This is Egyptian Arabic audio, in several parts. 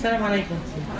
السلام عليكم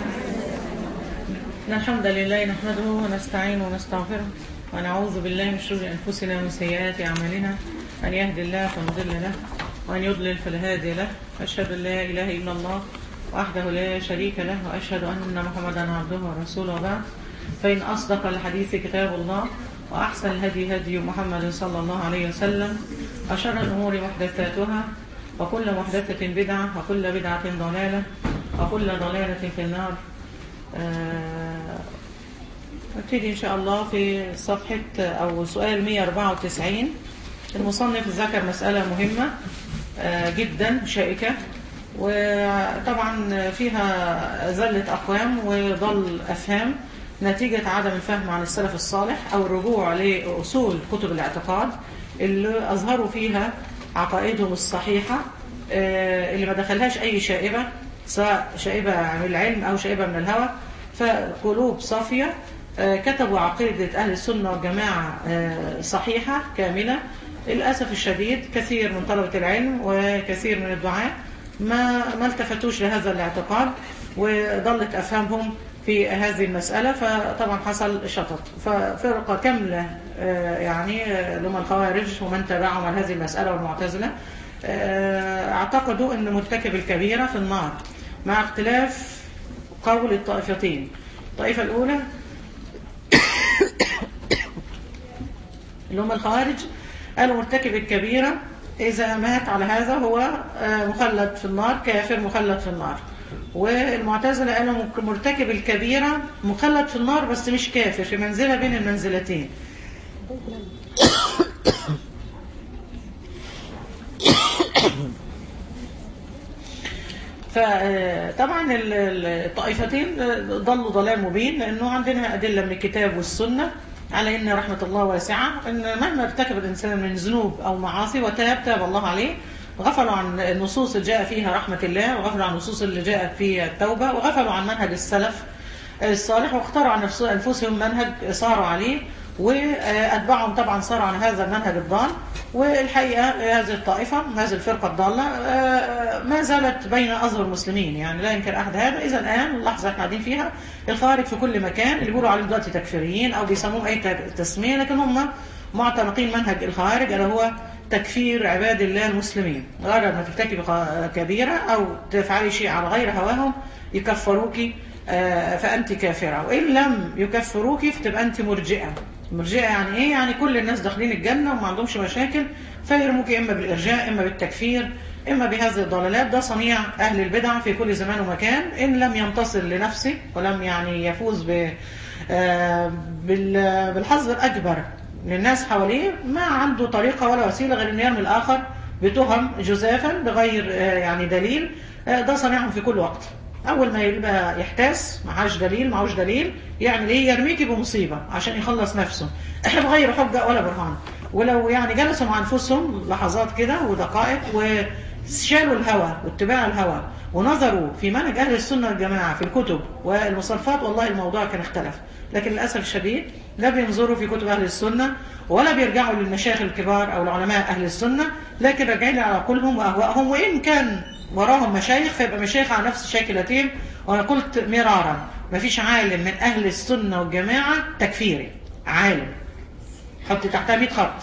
إن الحمد لله نحمده ونستعينه ونستغفره ونعوذ بالله من شرور أنفسنا ومن سيئات أعمالنا من يهد الله فمضل له ومن يضلل فلا هادي له أشهد أن لا إله إلا الله وحده لا شريك له وأشهد أن محمدا عبده ورسوله بعد فإن أصدق الحديث كتاب الله وأحسن الهدي هدي محمد صلى الله عليه وسلم وشر الأمور محدثاتها وكل محدثة بدعة وكل بدعة ضلالة وكل ضلالة في النار آه، نبتدي إن شاء الله في صفحة أو سؤال 194 المصنف ذكر مسألة مهمة آه، جدا شائكة وطبعا فيها زلة أقوام وضل أفهام نتيجة عدم الفهم عن السلف الصالح أو الرجوع لأصول كتب الاعتقاد اللي أظهروا فيها عقائدهم الصحيحة آه، اللي ما دخلهاش أي شائبة سواء شائبة من العلم أو شائبة من الهوى فقلوب صافية آه، كتبوا عقيدة أهل السنة والجماعة آه، صحيحة كاملة للأسف الشديد كثير من طلبة العلم وكثير من الدعاء ما ما التفتوش لهذا الاعتقاد وضلت أفهامهم في هذه المسألة فطبعا حصل شطط ففرقة كاملة آه، يعني آه، لهم الخوارج ومن تبعهم على هذه المسألة والمعتزلة آه، اعتقدوا أن مرتكب الكبيرة في النار مع اختلاف قول الطائفتين الطائفة الأولى اللي هم الخوارج قالوا مرتكب الكبيرة إذا مات على هذا هو آه، مخلد في النار كافر مخلد في النار والمعتزلة قالوا مرتكب الكبيرة مخلد في النار بس مش كافر في منزلة بين المنزلتين فطبعا ال- ال- الطائفتين ضلوا ضلال مبين لانه عندنا ادله من الكتاب والسنه على ان رحمه الله واسعه ان مهما ارتكب الانسان من ذنوب او معاصي وتاب تاب الله عليه غفلوا عن النصوص اللي جاء فيها رحمه الله وغفلوا عن النصوص اللي جاءت فيها التوبه وغفلوا عن منهج السلف الصالح واختاروا عن نفس- انفسهم منهج صاروا عليه واتباعهم طبعا صاروا عن هذا المنهج الضال والحقيقه هذه الطائفه هذه الفرقه الضاله آه، ما زالت بين اظهر المسلمين يعني لا ينكر احد هذا اذا الان اللحظه اللي احنا قاعدين فيها الخوارج في كل مكان اللي بيقولوا عليهم دلوقتي تكفيريين او بيسموهم اي تسميه لكن هم معتنقين منهج الخوارج الا هو تكفير عباد الله المسلمين مجرد ما ترتكبي خ- كبيره او تفعلي شيء على غير هواهم يكفروك آه، فأنت كافرة وإن لم يكفروك فتبقى أنت مرجئة مرجئة يعني إيه؟ يعني كل الناس داخلين الجنة وما عندهمش مشاكل فيرموك إما بالإرجاء إما بالتكفير إما بهذه الضلالات ده صنيع أهل البدع في كل زمان ومكان إن لم ينتصر لنفسه ولم يعني يفوز ب آه، بال- بالحظ الأكبر للناس حواليه ما عنده طريقة ولا وسيلة غير أن يرمي الآخر بتهم جزافا بغير آه، يعني دليل آه، ده صنيعهم في كل وقت اول ما يبقى يحتاس معهاش دليل معهوش دليل يعمل ايه يرميكي بمصيبه عشان يخلص نفسه بغير حجه ولا برهان ولو يعني جلسوا مع انفسهم لحظات كده ودقائق وشالوا الهوى واتباع الهوى ونظروا في منهج اهل السنه والجماعه في الكتب والمصنفات والله الموضوع كان اختلف لكن للاسف الشديد لا بينظروا في كتب اهل السنه ولا بيرجعوا للمشايخ الكبار او العلماء اهل السنه لكن راجعين على عقولهم واهوائهم وان كان وراهم مشايخ فيبقى مشايخ على نفس شاكلتين وانا قلت مرارا مفيش عالم من اهل السنه والجماعه تكفيري عالم حط تحتها 100 خط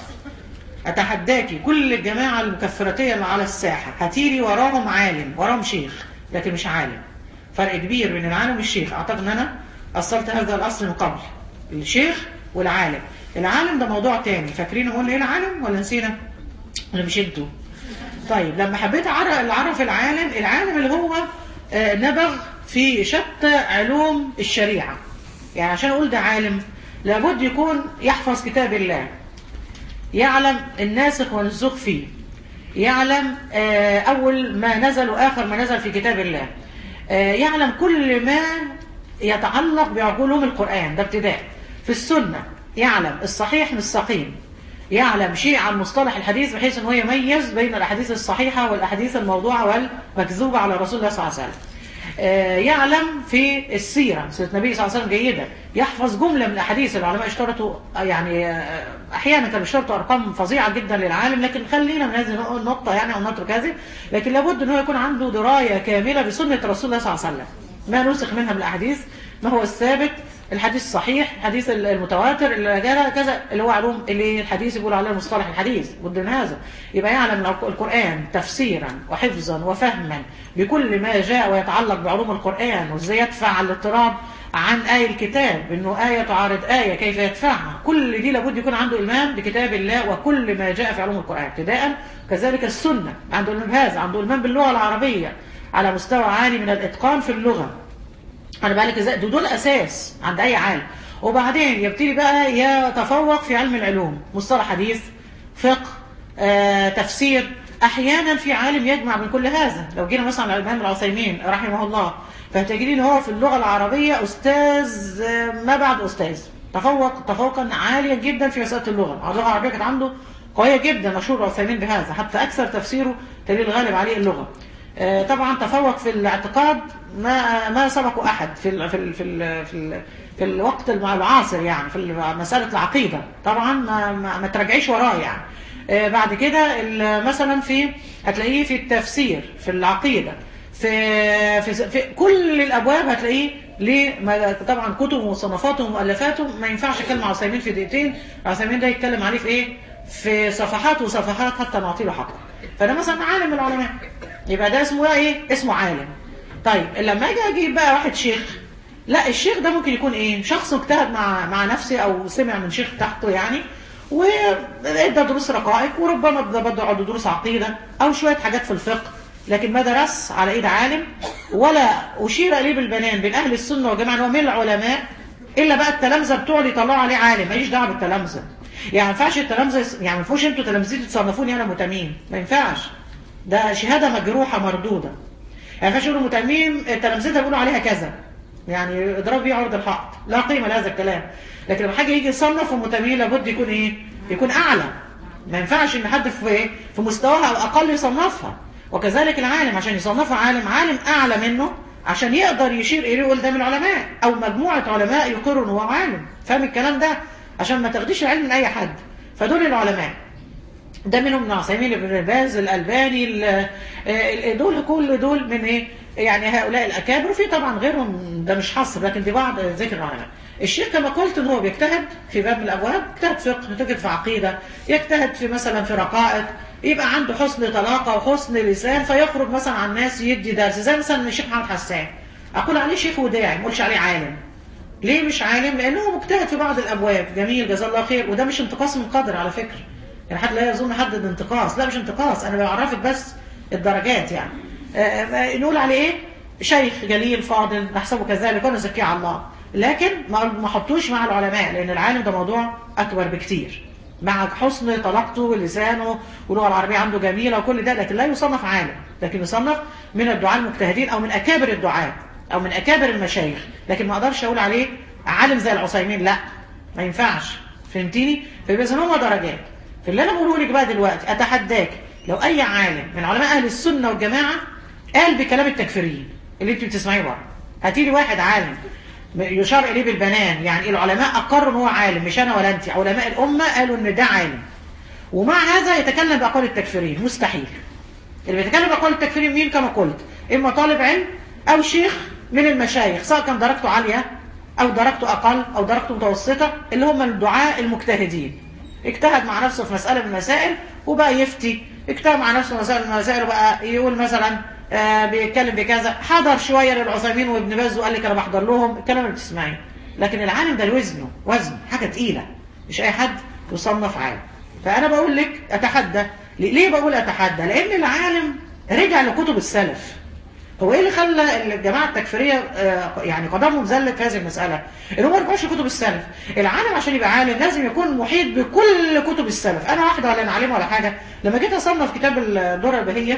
اتحداكي كل الجماعه المكفرتيه اللي على الساحه هتيري وراهم عالم وراهم شيخ لكن مش عالم فرق كبير بين العالم والشيخ اعتقد ان انا اصلت هذا الاصل من قبل الشيخ والعالم العالم ده موضوع تاني فاكرين هو ايه العالم ولا نسينا ولا مش انتوا طيب لما حبيت أعرف العرف العالم العالم اللي هو آه، نبغ في شتى علوم الشريعة يعني عشان أقول ده عالم لابد يكون يحفظ كتاب الله يعلم الناسخ والمنسوخ فيه يعلم آه، أول ما نزل وآخر ما نزل في كتاب الله آه، يعلم كل ما يتعلق بعقولهم القرآن ده ابتداء في السنة يعلم الصحيح من السقيم يعلم شيء عن مصطلح الحديث بحيث ان هو يميز بين الاحاديث الصحيحه والاحاديث الموضوعه والمكذوبه على رسول الله صلى الله عليه وسلم. آه، يعلم في السيره سيره النبي صلى الله عليه وسلم جيدا يحفظ جمله من الاحاديث العلماء اشترطوا آه، يعني آه، احيانا كانوا بيشترطوا ارقام فظيعه جدا للعالم لكن خلينا من هذه النقطه يعني او نترك هذه لكن لابد ان هو يكون عنده درايه كامله بسنه رسول الله صلى الله عليه وسلم. ما نسخ منها من الاحاديث ما هو الثابت الحديث الصحيح الحديث المتواتر اللي كذا كذا اللي هو علوم اللي الحديث يقول عليه مصطلح الحديث بد من هذا يبقى يعلم القرآن تفسيرا وحفظا وفهما بكل ما جاء ويتعلق بعلوم القرآن وازاي يدفع الاضطراب عن آية الكتاب انه آية تعارض آية كيف يدفعها كل دي لابد يكون عنده إلمام بكتاب الله وكل ما جاء في علوم القرآن ابتداء كذلك السنة عنده إلمام بهذا عنده إلمام باللغة العربية على مستوى عالي من الإتقان في اللغة انا بالك ازاي دول اساس عند اي عالم وبعدين يبتدي بقى يتفوق في علم العلوم مصطلح حديث فقه آه، تفسير احيانا في عالم يجمع من كل هذا لو جينا مثلا على الامام العثيمين رحمه الله فهتجدين هو في اللغه العربيه استاذ آه، ما بعد استاذ تفوق تفوقا عاليا جدا في مساله اللغه اللغه العربيه كانت عنده قويه جدا مشهور العثيمين بهذا حتى اكثر تفسيره دليل غالب عليه اللغه آه، طبعا تفوق في الاعتقاد ما ما سبقه احد في ال في ال في ال في, ال في الوقت المعاصر يعني في مساله العقيده طبعا ما, ما, ما تراجعيش وراه يعني آه، بعد كده ال- مثلا في هتلاقيه في التفسير في العقيده في في, في كل الابواب هتلاقيه ليه ما- طبعا كتب ومصنفاته ومؤلفاته ما ينفعش اتكلم على عثيمين في دقيقتين عثيمين ده يتكلم عليه في ايه في صفحات وصفحات حتى نعطي له حقه فده مثلا عالم من العلماء يبقى ده اسمه بقى ايه اسمه عالم طيب لما اجي اجيب بقى واحد شيخ لا الشيخ ده ممكن يكون ايه شخص اجتهد مع مع نفسه او سمع من شيخ تحته يعني وادى دروس رقائق وربما برضه عنده دروس عقيده او شويه حاجات في الفقه لكن ما درس على ايد عالم ولا اشير اليه بالبنان بين اهل السنه والجماعه ان هو من العلماء الا بقى التلامذه بتوع اللي يطلعوا عليه عالم ماليش دعوه بالتلامذه يعني ما ينفعش التلامذه يس- يعني ما ينفعوش انتوا تلامذتي تصنفوني انا متميم ما ينفعش ده شهاده مجروحه مردوده يعني ما ينفعش يقولوا متميم تلامذتها بيقولوا عليها كذا يعني اضرب بيه عرض الحق لا قيمه لهذا الكلام لكن لما حاجه يجي يصنف المتميم لابد يكون ايه يكون اعلى ما ينفعش ان حد في في مستواها او اقل يصنفها وكذلك العالم عشان يصنفها عالم عالم اعلى منه عشان يقدر يشير اليه يقول ده من العلماء او مجموعه علماء يقروا ان هو عالم فاهم الكلام ده عشان ما تاخديش العلم من اي حد فدول العلماء ده منهم ابن عثيمين ابن باز الالباني ال- آه، دول كل دول من ايه يعني هؤلاء الاكابر وفي طبعا غيرهم ده مش حصر لكن دي بعض ذكر العلماء الشيخ كما قلت ان هو بيجتهد في باب من الابواب يجتهد فقه يجتهد في عقيده يجتهد في مثلا في رقائق يبقى عنده حسن طلاقه وحسن لسان فيخرج مثلا على الناس يدي درس زي مثلا الشيخ محمد حسان اقول عليه شيخ وداعي ما اقولش عليه عالم ليه مش عالم لانه مجتهد في بعض الابواب جميل جزاه الله خير وده مش انتقاص من قدر على فكره يعني حد لا يظن حد ده انتقاص لا مش انتقاص انا بعرفك بس الدرجات يعني آه، نقول عليه ايه شيخ جليل فاضل نحسبه كذلك ونزكيه على الله لكن ما ما حطوش مع العلماء لان العالم ده موضوع اكبر بكتير مع حسن طلاقته ولسانه واللغه العربيه عنده جميله وكل ده لكن لا يصنف عالم لكن يصنف من الدعاء المجتهدين او من اكابر الدعاة او من اكابر المشايخ لكن ما اقدرش اقول عليه عالم زي العثيمين لا ما ينفعش فهمتيني فيبقى إذن هما درجات فاللي انا بقوله لك بقى دلوقتي اتحداك لو اي عالم من علماء اهل السنه والجماعه قال بكلام التكفيريين اللي انت بتسمعيه بره هاتي لي واحد عالم يشار اليه بالبنان يعني العلماء اقروا ان هو عالم مش انا ولا انت علماء الامه قالوا ان ده عالم ومع هذا يتكلم باقوال التكفيريين مستحيل اللي بيتكلم باقوال التكفيريين مين كما قلت اما طالب علم او شيخ من المشايخ سواء كان درجته عاليه او درجته اقل او درجته متوسطه اللي هم الدعاء المجتهدين اجتهد مع نفسه في مساله من المسائل وبقى يفتي اجتهد مع نفسه في مسائل من المسائل وبقى يقول مثلا آه بيتكلم بكذا حضر شويه للعثيمين وابن باز وقال لك انا بحضر لهم الكلام اللي بتسمعيه لكن العالم ده وزنه وزن حاجه تقيله مش اي حد يصنف عالم فانا بقول لك اتحدى ليه بقول اتحدى لان العالم رجع لكتب السلف هو ايه اللي خلى الجماعه التكفيريه آه، يعني قدمهم زلت في هذه المساله؟ ان هم ما يرجعوش لكتب السلف، العالم عشان يبقى عالم لازم يكون محيط بكل كتب السلف، انا واحده ولا انا عالم ولا حاجه، لما جيت اصنف كتاب الدره البهيه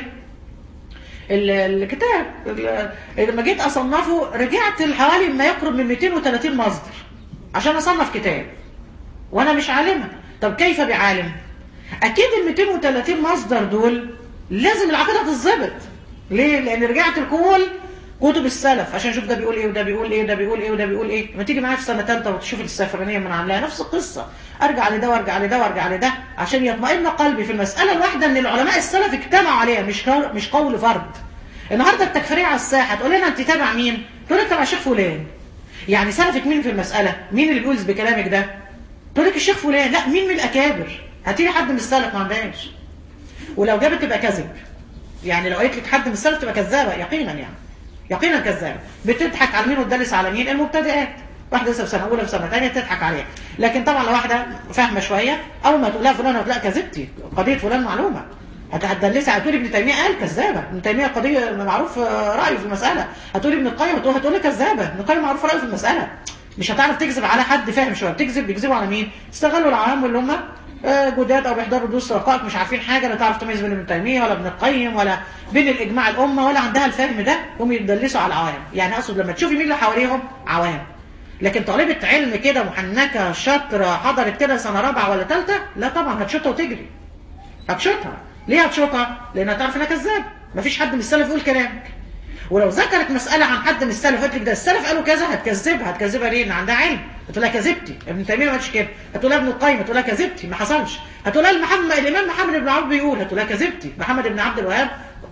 ال- الكتاب ال- لما جيت اصنفه رجعت لحوالي ما يقرب من 230 مصدر عشان اصنف كتاب وانا مش عالمه طب كيف بعالم اكيد ال 230 مصدر دول لازم العقيده تتظبط ليه لان رجعت لكل كتب السلف عشان اشوف ده بيقول ايه وده بيقول ايه وده بيقول ايه وده بيقول ايه لما تيجي معايا في سنه ثالثه وتشوف السفرانيه من عاملاها نفس القصه ارجع لده وارجع لده وارجع لده عشان يطمئن قلبي في المساله الواحده ان العلماء السلف اجتمعوا عليها مش قول- مش قول فرد النهارده التكفيريه على الساحه تقول لنا انت تابع مين تقول لك طب يا شيخ فلان يعني سلفك مين في المساله مين اللي بيقول بكلامك ده تقول لك الشيخ فلان لا مين من الاكابر هاتي لي حد من السلف ما عندهاش ولو جابت تبقى كذب يعني لو قالت لك حد من السلف تبقى كذابه يقينا يعني يقينا كذابه بتضحك على مين وتدلس على مين المبتدئات واحده لسه في سنه اولى في سنه ثانيه تضحك عليها لكن طبعا لو واحده فاهمه شويه اول ما تقول لها فلان هتلاقي كذبتي قضيه فلان معلومه هتدلسها هتقولي ابن تيميه قال كذابه ابن تيميه قضيه معروف رايه في المساله هتقولي ابن القيم هتقول هتقول كذابه ابن القيم معروف رايه في المساله مش هتعرف تكذب على حد فاهم شويه بتكذب بيكذبوا على مين استغلوا العوام اللي هم جداد او بيحضروا دروس رقائق مش عارفين حاجه لا تعرف تميز بين ابن تيميه ولا ابن القيم ولا بين الاجماع الامه ولا عندها الفهم ده هم يدلسوا على العوام يعني اقصد لما تشوفي مين اللي حواليهم عوام لكن طالبه علم كده محنكه شاطره حضرت كده سنه رابعه ولا ثالثه لا طبعا هتشوطها وتجري هتشوطها ليه هتشوطها لانها تعرف انها كذاب مفيش حد من السلف يقول كلامك ولو ذكرت مسألة عن حد من السلف قالت لك ده السلف قالوا كذا هتكذبها هتكذبها ليه؟ لأن عندها علم هتقول لها كذبتي ابن تيمية ما قالش كده هتقول لها ابن القيم هتقول لها كذبتي ما حصلش هتقول لها محمد الإمام محمد بن عبد بيقول هتقول لها كذبتي محمد بن عبد الوهاب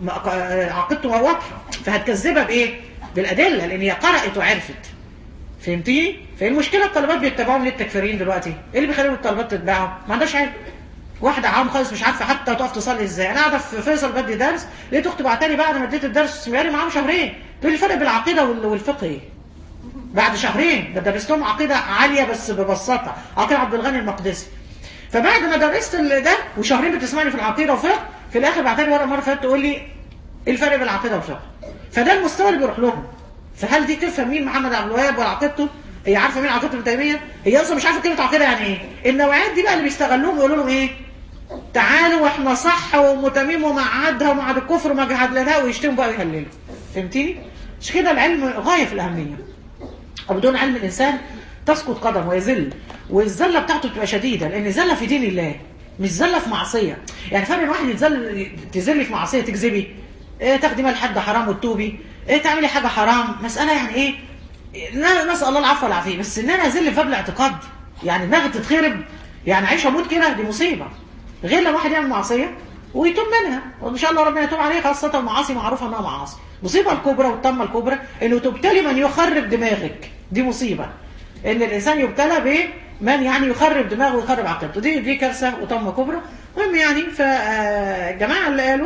عقيدته واضحة فهتكذبها بإيه؟ بالأدلة لأن هي قرأت وعرفت فهمتي؟ فالمشكلة الطلبات بيتبعوهم ليه التكفيرين دلوقتي؟ ايه اللي بيخليهم الطلبات تتبعهم؟ ما عندهاش علم واحده عام خالص مش عارفه حتى تقف تصلي ازاي انا قاعده في فيصل بدي درس لقيت اختي بعتلي بعد ما اديت الدرس بقالي معاهم شهرين تقول لي الفرق بين العقيده والفقه ايه بعد شهرين ده درست لهم عقيده عاليه بس ببساطه عقيده عبد الغني المقدسي فبعد ما درست ده وشهرين بتسمعني في العقيده وفقه في الاخر بعتلي ورقه مره فاتت تقول لي ايه الفرق بين العقيده والفقه فده المستوى اللي بيروح لهم فهل دي تفهم مين محمد عبد الوهاب ولا عقيدته هي عارفه مين عقيده ابن تيميه هي اصلا مش عارفه كلمه عقيده يعني ايه النوعيات دي بقى اللي بيستغلوهم يقولوا لهم ايه تعالوا واحنا صح ومتميم ومعادها ومعاد الكفر وما جهد لنا ويشتموا بقى ويهللوا فهمتيني؟ مش كده العلم غايه في الاهميه وبدون علم الانسان تسقط قدم ويذل والذله بتاعته بتبقى شديده لان الذله في دين الله مش ذله في معصيه يعني فرق واحد يتذل تذلي في معصيه تكذبي إيه تاخدي مال حد حرام وتتوبي ايه تعملي حاجه حرام مساله يعني ايه نسال الله العفو والعافيه بس ان انا اذل في باب الاعتقاد يعني دماغي تتخرب يعني عيش اموت كده دي مصيبه غير لما واحد يعمل معصيه ويتوب منها وان شاء الله ربنا يتوب عليه خاصه المعاصي معروفه انها معاصي المصيبه الكبرى والطمه الكبرى انه تبتلي من يخرب دماغك دي مصيبه ان الانسان يبتلى بمن يعني يخرب دماغه ويخرب عقيدته دي دي كارثه وطمه كبرى المهم يعني فالجماعه اللي قالوا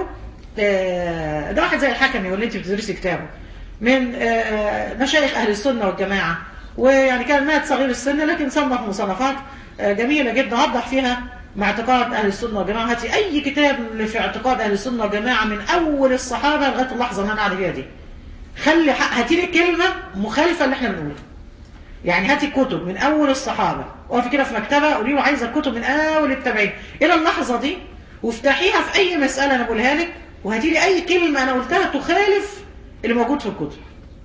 ده واحد زي الحكمي واللي انت بتدرسي كتابه من مشايخ اهل السنه والجماعه ويعني كان مات صغير السن لكن صنف مصنفات جميله جدا وضح فيها مع اعتقاد اهل السنه والجماعه هاتي اي كتاب في اعتقاد اهل السنه والجماعه من اول الصحابه لغايه اللحظه اللي انا قاعده فيها دي خلي هاتي لي كلمه مخالفه اللي احنا بنقولها يعني هاتي كتب من اول الصحابه وقفي كده في مكتبه قولي له عايزه كتب من اول التابعين الى اللحظه دي وافتحيها في اي مساله انا بقولها لك وهاتي لي اي كلمه انا قلتها تخالف اللي موجود في الكتب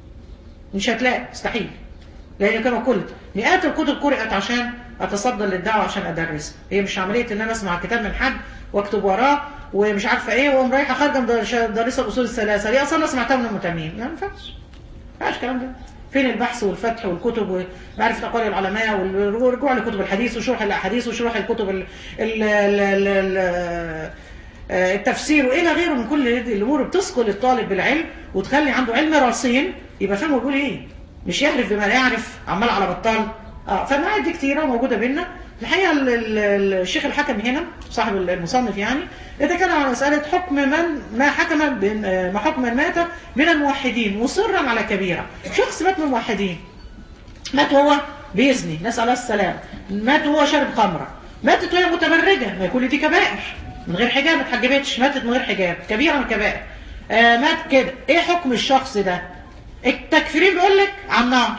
مش هتلاقي مستحيل لان كما قلت مئات الكتب قرأت عشان اتصدى للدعوه عشان ادرس هي مش عمليه ان انا اسمع كتاب من حد واكتب وراه ومش عارفه ايه واقوم رايحه خارجه مدرسه الاصول الثلاثه دي اصلا سمعتها من المتممين ما ينفعش ما ينفعش الكلام ده فين البحث والفتح والكتب ومعرفة أقوال العلماء والرجوع لكتب الحديث وشرح الأحاديث وشرح الكتب ال ال ال ال التفسير وإلى غيره من كل هذه الأمور بتثقل الطالب بالعلم وتخلي عنده علم راسين يبقى فاهم هو بيقول إيه مش يعرف بما لا يعرف عمال على بطال اه فالمعاهد دي كتيرة موجودة بينا الحقيقة الشيخ الحكم هنا صاحب المصنف يعني يتكلم عن مسألة حكم من ما حكم ما حكم من مات من الموحدين مصرا على كبيرة شخص مات من الموحدين مات وهو بيزني نسأل الله السلام مات وهو شارب خمرة ماتت وهي متبرجة ما يكون دي كبائر من غير حجاب ما اتحجبتش ماتت من غير حجاب كبيرة من الكبائر آه مات كده ايه حكم الشخص ده التكفيرين بيقول لك على النار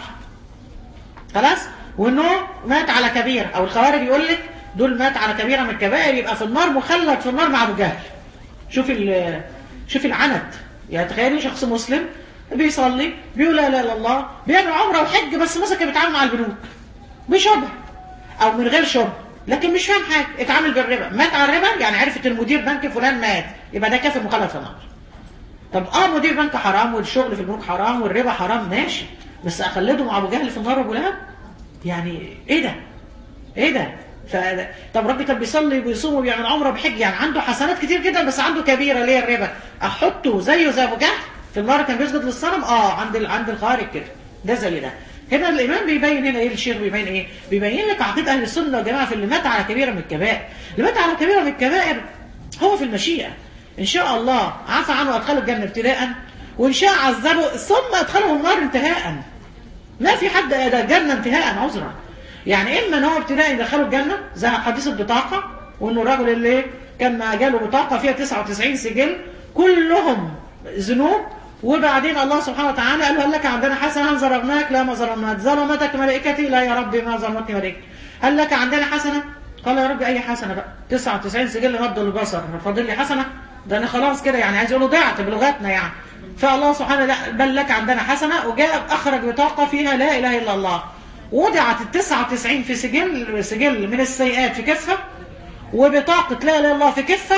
خلاص وانه مات على كبيرة او الخوارج يقول لك دول مات على كبيرة من الكبائر يبقى في النار مخلد في النار مع ابو جهل شوف شوف العنت يعني تخيلي شخص مسلم بيصلي بيقول لا اله الا الله بيعمل عمره وحج بس مثلا كان بيتعامل مع البنوك بشبه او من غير شبه لكن مش فاهم حاجه اتعامل بالربا مات على الربا يعني عرفت المدير بنك فلان مات يبقى ده كافر مخلد في النار طب اه مدير بنك حرام والشغل في البنوك حرام والربا حرام ماشي بس اخلده مع ابو جهل في النار وابو لهب يعني ايه ده ايه ده ف... طب راجل كان بيصلي وبيصوم وبيعمل عمره بحج يعني عنده حسنات كتير جدا بس عنده كبيره اللي هي الربا احطه زيه زي ابو جهل في المره كان بيسجد للصنم اه عند ال- عند الخارج كده ده زي ده هنا الامام بيبين هنا ايه الشيخ بيبين ايه بيبين لك عقيده اهل السنه والجماعه في اللي مات على كبيره من الكبائر اللي مات على كبيره من الكبائر هو في المشيئه ان شاء الله عفى عنه وادخله الجنه ابتداء وان شاء عذبه ثم ادخله النار انتهاء ما في حد ده الجنة انتهاء عذرا يعني اما ان هو ابتداء يدخله الجنة زي حديث البطاقة وانه الراجل اللي كان جاله بطاقة فيها 99 سجل كلهم ذنوب وبعدين الله سبحانه وتعالى قال له هل لك عندنا حسنة هل ظلمناك لا ما ظلمناك ظلمتك ملائكتي لا يا ربي ما ظلمتني ملائكتي هل لك عندنا حسنة قال يا رب اي حسنة بقى 99 سجل مد البصر فاضل لي حسنة ده انا خلاص كده يعني عايز يقولوا ضعت بلغتنا يعني فالله سبحانه لا بل لك عندنا حسنة وجاء أخرج بطاقة فيها لا إله إلا الله وضعت ال 99 في سجل سجل من السيئات في كفة وبطاقة لا إله إلا الله في كفة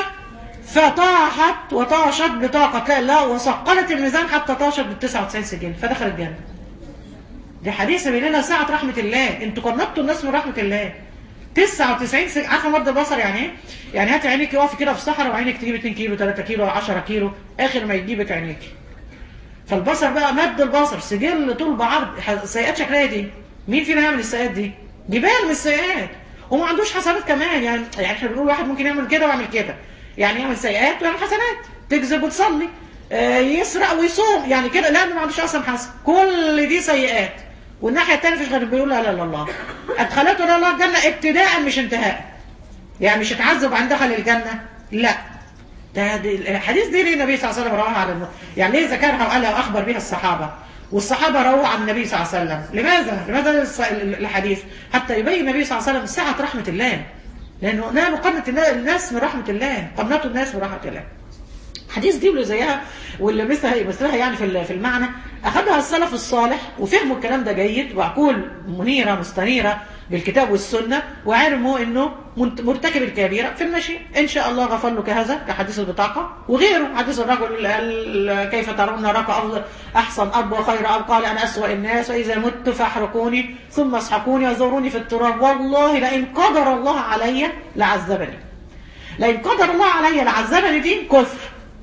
فطاحت وطاشت بطاقة لا إله إلا الله وثقلت الميزان حتى طاشت بال 99 سجل فدخل الجنة دي حديث بيقول لنا ساعة رحمة الله انتوا قربتوا الناس من رحمة الله 99 سجل عارفه مد البصر يعني ايه؟ يعني هات عينيك اقفي كده في الصحراء وعينك تجيب 2 كيلو 3 كيلو 10 كيلو اخر ما يجيبك عينيك فالبصر بقى مد البصر سجل طول بعرض سيئات شكلها إيه دي مين فينا يعمل السيئات دي جبال من السيئات وما عندوش حسنات كمان يعني يعني احنا بنقول واحد ممكن يعمل كده ويعمل كده يعني يعمل سيئات ويعمل حسنات تكذب وتصلي آه، يسرق ويصوم يعني كده لا ما عندوش اصلا حسن كل دي سيئات والناحيه الثانيه مفيش غير بيقول لا اله الا الله ادخلته لا الله الجنه ابتداء مش انتهاء يعني مش اتعذب عن دخل الجنه لا ده دي الحديث دي ليه النبي صلى الله عليه وسلم رواها على الم... يعني ليه ذكرها وقالها واخبر بها الصحابه والصحابه رووا عن النبي صلى الله عليه وسلم لماذا لماذا الص- الحديث حتى يبين النبي صلى الله عليه وسلم سعه رحمه الله لانه نام قنت الناس من رحمه الله قنته الناس من رحمه الله حديث دي واللي زيها واللي مثلها مثلها يعني في ال- في المعنى اخذها السلف الصالح وفهموا الكلام ده جيد وعقول منيره مستنيره بالكتاب والسنه وعلموا انه منت- مرتكب الكبيره في المشي ان شاء الله غفر له كهذا كحديث البطاقه وغيره حديث الرجل اللي قال كيف ترون راك افضل احسن اب وخير اب قال انا اسوا الناس واذا مت فاحرقوني ثم اسحقوني وزوروني في التراب والله لئن قدر الله علي لعذبني لئن قدر الله علي لعذبني دي كفر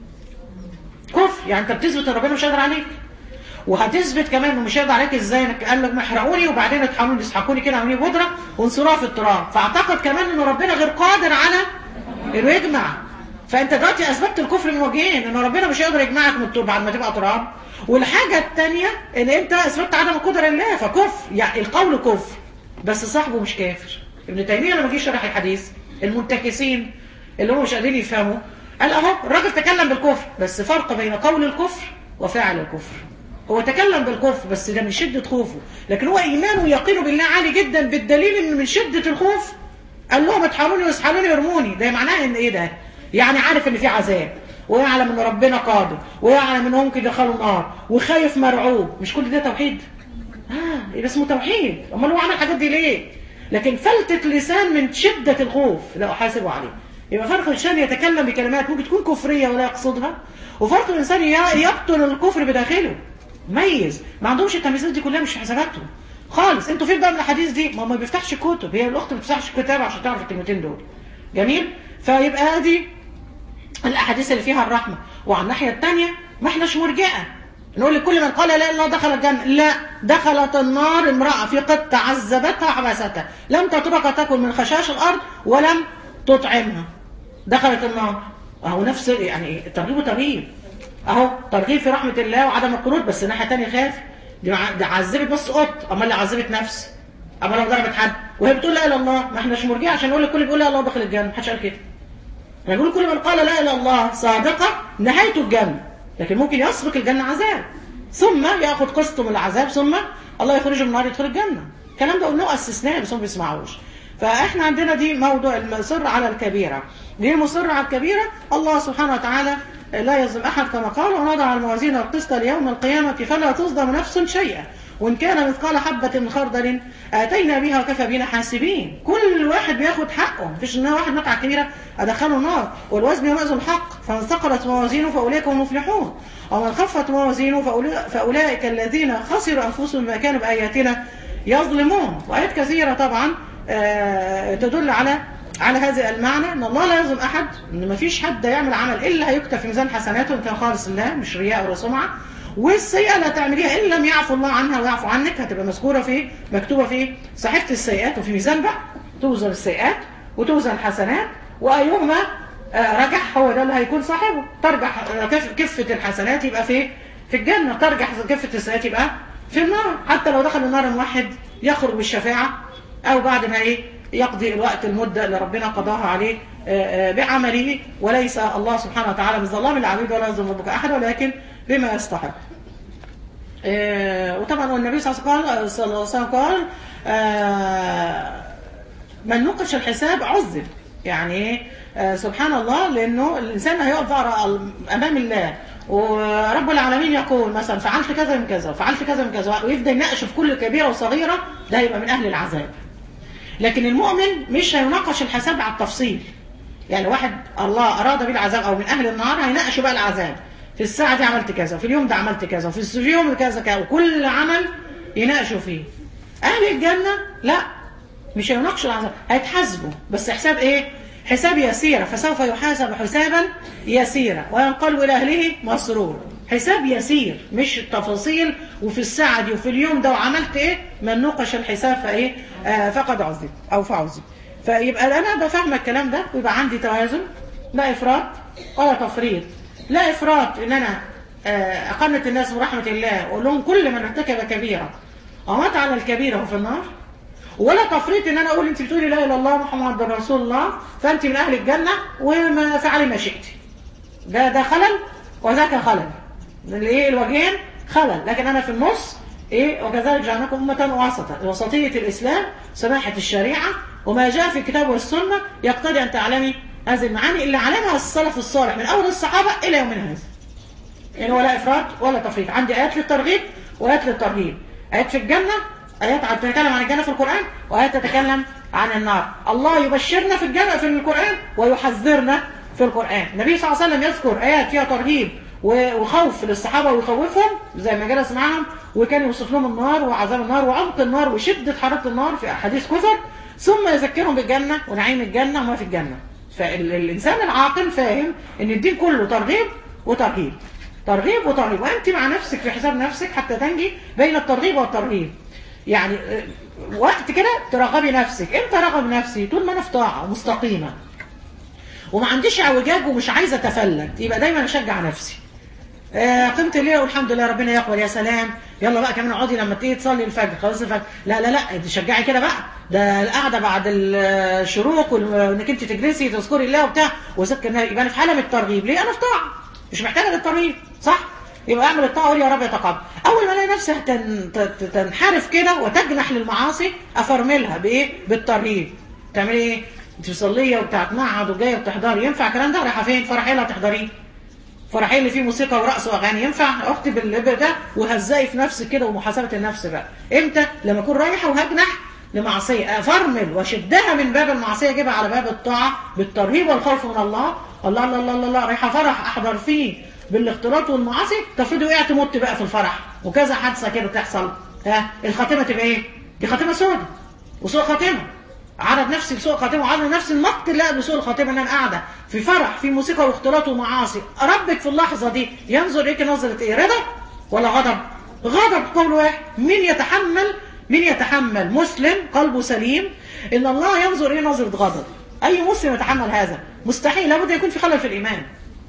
كفر يعني انت بتثبت ان ربنا مش قادر عليك وهتثبت كمان انه مش قادر عليك ازاي انك قال لك احرقوني وبعدين اطحنوني يسحقوني كده عاملين بودره وانصروها في التراب فاعتقد كمان ان ربنا غير قادر على انه يجمع فانت دلوقتي اثبتت الكفر من وجهين ان ربنا مش هيقدر يجمعك من التراب بعد ما تبقى تراب والحاجه الثانيه ان انت اثبتت عدم قدره الله فكفر يعني القول كفر بس صاحبه مش كافر ابن تيميه لما جه شرح الحديث المنتكسين اللي هم مش قادرين يفهموا قال اهو الراجل تكلم بالكفر بس فرق بين قول الكفر وفعل الكفر هو تكلم بالكفر بس ده من شدة خوفه لكن هو إيمانه ويقينه بالله عالي جدا بالدليل إن من شدة الخوف قال لهم اطحنوني واسحلوني وارموني ده معناه إن إيه ده يعني عارف إن في عذاب ويعلم إن ربنا قادر ويعلم إن ممكن يدخلوا النار وخايف مرعوب مش كل ده توحيد آه يبقى اسمه توحيد أمال هو عمل الحاجات دي ليه لكن فلتة لسان من شدة الخوف لا أحاسب عليه يبقى فرق الإنسان يتكلم بكلمات ممكن تكون كفرية ولا يقصدها وفرق الإنسان ي- يقتل الكفر بداخله ميز ما عندهمش التمييزات دي كلها مش في حساباتهم خالص انتوا فين بقى من الحديث دي ما هو ما بيفتحش كتب هي الاخت ما بتفتحش كتاب عشان تعرف الكلمتين دول جميل فيبقى ادي الاحاديث اللي فيها الرحمه وعلى الناحيه الثانيه ما احناش مرجئه نقول لكل من قال لا اله الا الله دخل الجنه لا دخلت النار امراه في قد عذبتها حبستها لم تترك تاكل من خشاش الارض ولم تطعمها دخلت النار اهو نفس يعني ترغيب وترهيب اهو ترغيب في رحمه الله وعدم القنوط بس الناحيه الثانيه خاف دي مع- دي عذبت بس قط اما اللي عذبت نفس اما لو ضربت حد وهي بتقول لا اله الا الله ما احناش مرجئه عشان نقول الكل بيقول لا اله الا الله دخل الجنه محدش قال كده احنا بنقول كل من قال لا اله الا الله صادقه نهايته الجنه لكن ممكن يسبق الجنه عذاب ثم ياخذ قسط من العذاب ثم الله يخرجه من النار يدخل الجنه الكلام ده قلناه استثناء بس هم ما بيسمعوش فاحنا عندنا دي موضوع المصر على الكبيره ليه المصر على الكبيره الله سبحانه وتعالى لا يظلم احد كما قال ونضع الموازين القسط ليوم القيامه فلا تظلم نفس شيئا وإن كان مثقال حبة من خردل آتينا بها وكفى بنا حاسبين كل واحد بياخد حقه مفيش إن واحد متعة كبيرة أدخله النار والوزن يومئذ الحق فمن ثقلت موازينه فأولئك هم المفلحون ومن خفت موازينه فأولئك, فأولئك الذين خسروا أنفسهم بما كانوا بآياتنا يظلمون وآيات كثيرة طبعا آه، تدل على على هذا المعنى ان الله لا يظلم احد ان ما فيش حد يعمل عمل الا هيكتب في ميزان حسناته ان كان خالص الله مش رياء ولا سمعه والسيئه لا تعمليها ان لم يعفو الله عنها ويعفو عنك هتبقى مذكوره في مكتوبه في صحيفه السيئات وفي ميزان بقى توزن السيئات وتوزن الحسنات وايهما آه، رجح هو ده اللي هيكون صاحبه ترجح آه، كف- كفه الحسنات يبقى في في الجنه ترجح كفه السيئات يبقى في النار حتى لو دخل النار موحد يخرج بالشفاعه او بعد ما ايه يقضي الوقت المدة اللي ربنا قضاها عليه آه، آه، بعمله وليس الله سبحانه وتعالى بظلام العبيد ولا يظلم ربك أحد ولكن بما يستحق آه، وطبعا والنبي صلى الله عليه وسلم- صلى الله عليه وسلم قال آه، من نقش الحساب عذب يعني إيه؟ آه، سبحان الله لانه الانسان هيقف بقى امام الله ورب العالمين يقول مثلا فعلت كذا من كذا وفعلت كذا من كذا ويبدا يناقش في كل كبيره وصغيره ده يبقى من اهل العذاب لكن المؤمن مش هيناقش الحساب على التفصيل يعني واحد الله اراد به العذاب او من اهل النار هيناقش بقى العذاب في الساعه دي عملت كذا في اليوم ده عملت كذا وفي الس- في اليوم كذا كذا وكل عمل يناقشوا فيه اهل الجنه لا مش هيناقشوا العذاب هيتحاسبوا بس حساب ايه حساب يسير فسوف يحاسب حسابا يسيرا وينقلب الى اهله مسرور حساب يسير مش التفاصيل وفي الساعة دي وفي اليوم ده وعملت ايه من نوقش الحساب فايه آه فقد عذب او فعذب فيبقى انا بفهم الكلام ده ويبقى عندي توازن لا افراط ولا تفريط لا افراط ان انا آه اقنط الناس برحمة الله واقول لهم كل من ارتكب كبيرة ومات على الكبيرة وفي النار ولا تفريط ان انا اقول انت بتقولي لا اله الا الله محمد رسول الله فانت من اهل الجنه وما فعلي ما شئت ده ده خلل وذاك خلل الايه الوجهين خلل لكن انا في النص ايه وكذلك جعلناكم امه وسطا وسطيه الاسلام سماحه الشريعه وما جاء في الكتاب والسنه يقتضي ان تعلمي هذه المعاني اللي علمها السلف الصالح من اول الصحابه الى يومنا هذا يعني ولا افراط ولا تفريط عندي ايات للترغيب وايات للترهيب ايات في الجنه ايات تتكلم عن الجنه في القران وايات تتكلم عن النار الله يبشرنا في الجنه في القران ويحذرنا في القران النبي صلى الله عليه وسلم يذكر ايات فيها ترهيب و- وخوف للصحابه ويخوفهم زي ما جلس معاهم وكان يوصف لهم النار وعذاب النار وعمق النار وشده حراره النار في احاديث كثر ثم يذكرهم بالجنه ونعيم الجنه وما في الجنه فالانسان العاقل فاهم ان الدين كله ترغيب وترهيب ترغيب وترهيب وانت مع نفسك في حساب نفسك حتى تنجي بين الترغيب والترهيب يعني آه، وقت كده ترغبي نفسك امتى رغب نفسي طول ما انا في طاعه مستقيمه وما عنديش اعوجاج ومش عايزه اتفلت يبقى دايما اشجع نفسي آه، قمت الليل والحمد لله ربنا يقبل يا سلام يلا بقى كمان اقعدي لما تيجي تصلي الفجر خلاص الفجر لا لا لا تشجعي كده بقى ده القعده بعد الشروق وال- وانك انت تجلسي تذكري الله وبتاع وذكر النبي يبقى انا في حاله من الترغيب ليه انا في طاعه مش محتاجه للترغيب صح يبقى اعمل الطاعه وقول يا رب يتقبل اول ما الاقي نفسي هتن- ت- تنحرف كده وتجنح للمعاصي افرملها بايه بالترهيب تعملي ايه انت مصليه وبتتمعد وجايه وبتحضري ينفع الكلام ده رايحه فين فرح ايه اللي هتحضريه فرح ايه اللي فيه موسيقى ورقص واغاني ينفع اختي باللب ده وهزقي في نفسك كده ومحاسبه النفس بقى امتى لما اكون رايحه وهجنح لمعصيه افرمل واشدها من باب المعصيه اجيبها على باب الطاعه بالترهيب والخوف من الله الله الله الله الله, الله رايحه فرح احضر فيه بالاختلاط والمعاصي تفرضي وقعت مت بقى في الفرح وكذا حادثه كده تحصل ها الخاتمه تبقى ايه دي خاتمه سودة وسوء خاتمه عرض نفسي لسوء خاتمه وعرض نفسي المقتل لا بسوء الخاتمه ان انا قاعده في فرح في موسيقى واختلاط ومعاصي ربك في اللحظه دي ينظر ايه نظره ايه رضا ولا غضب غضب قول واحد مين يتحمل مين يتحمل مسلم قلبه سليم ان الله ينظر ايه نظره غضب اي مسلم يتحمل هذا مستحيل لابد يكون في خلل في الايمان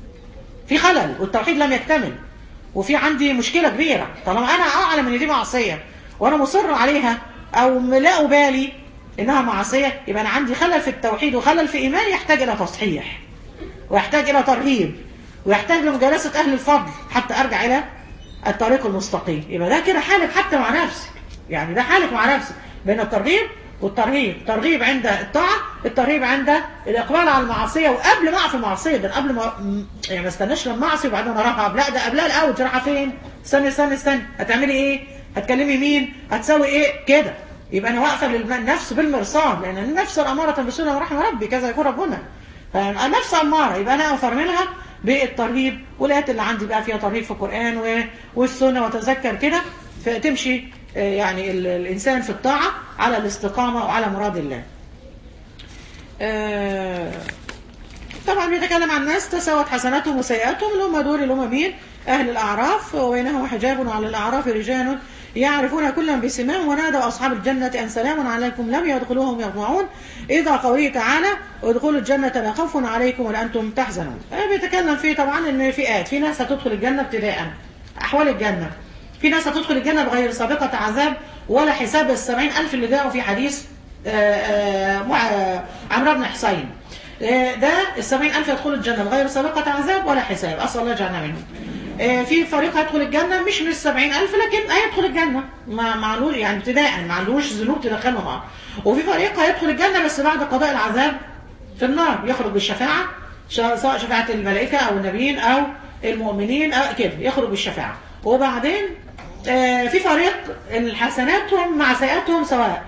في خلل والتوحيد لم يكتمل وفي عندي مشكلة كبيرة طالما أنا أعلم إن دي معصية وأنا مصر عليها أو لا أبالي إنها معصية يبقى أنا عندي خلل في التوحيد وخلل في إيماني يحتاج إلى تصحيح ويحتاج إلى ترهيب ويحتاج لمجالسة أهل الفضل حتى أرجع إلى الطريق المستقيم يبقى ده كده حالك حتى مع نفسك يعني ده حالك مع نفسك بين الترغيب والترهيب ترغيب عند الطاعة الترهيب عند الإقبال على المعصية وقبل ما أقع في المعصية ده قبل ما يعني ما استناش لما أعصي وبعدين أراها لا ده قبلها الأول تروحها فين استني استني استني هتعملي إيه هتكلمي مين هتسوي إيه كده يبقى أنا واقفة للنفس بالمرصاد لأن النفس الأمارة بسنة ورحمة ربي كذا يكون ربنا فالنفس أمارة يبقى أنا أفرملها بالترهيب والآيات اللي عندي بقى فيها ترهيب في القرآن و- والسنة وتذكر كده فتمشي آه، يعني ال- الإنسان في الطاعة على الاستقامة وعلى مراد الله آه، طبعا بيتكلم عن ناس تساوت حسناتهم وسيئاتهم اللي هم دول اللي هم مين أهل الأعراف وبينهم حجاب على الأعراف رجال يعرفون كلا بسماهم ونادوا أصحاب الجنة أن سلام عليكم لم يدخلوهم يطمعون إذا قوله تعالى ادخلوا الجنة لا خوف عليكم ولا أنتم تحزنون آه، بيتكلم فيه طبعا إن فئات في ناس هتدخل الجنة ابتداء أحوال الجنة في ناس هتدخل الجنة بغير سابقة عذاب ولا حساب السبعين ألف اللي جاءوا في حديث آه، آه، مع- عمرو بن حسين آه، ده السبعين ألف يدخلوا الجنة بغير سابقة عذاب ولا حساب أسأل الله يجعلنا منهم آه، في فريق هيدخل الجنة مش من السبعين ألف لكن هيدخل الجنة ما معلوش يعني ابتداء معلوش ذنوب تدخلهم نار وفي فريق هيدخل الجنة بس بعد قضاء العذاب في النار يخرج بالشفاعة شا- سواء شفاعة الملائكة أو النبيين أو المؤمنين أو كده يخرج بالشفاعة وبعدين آه، في فريق حسناتهم مع سيئاتهم سواء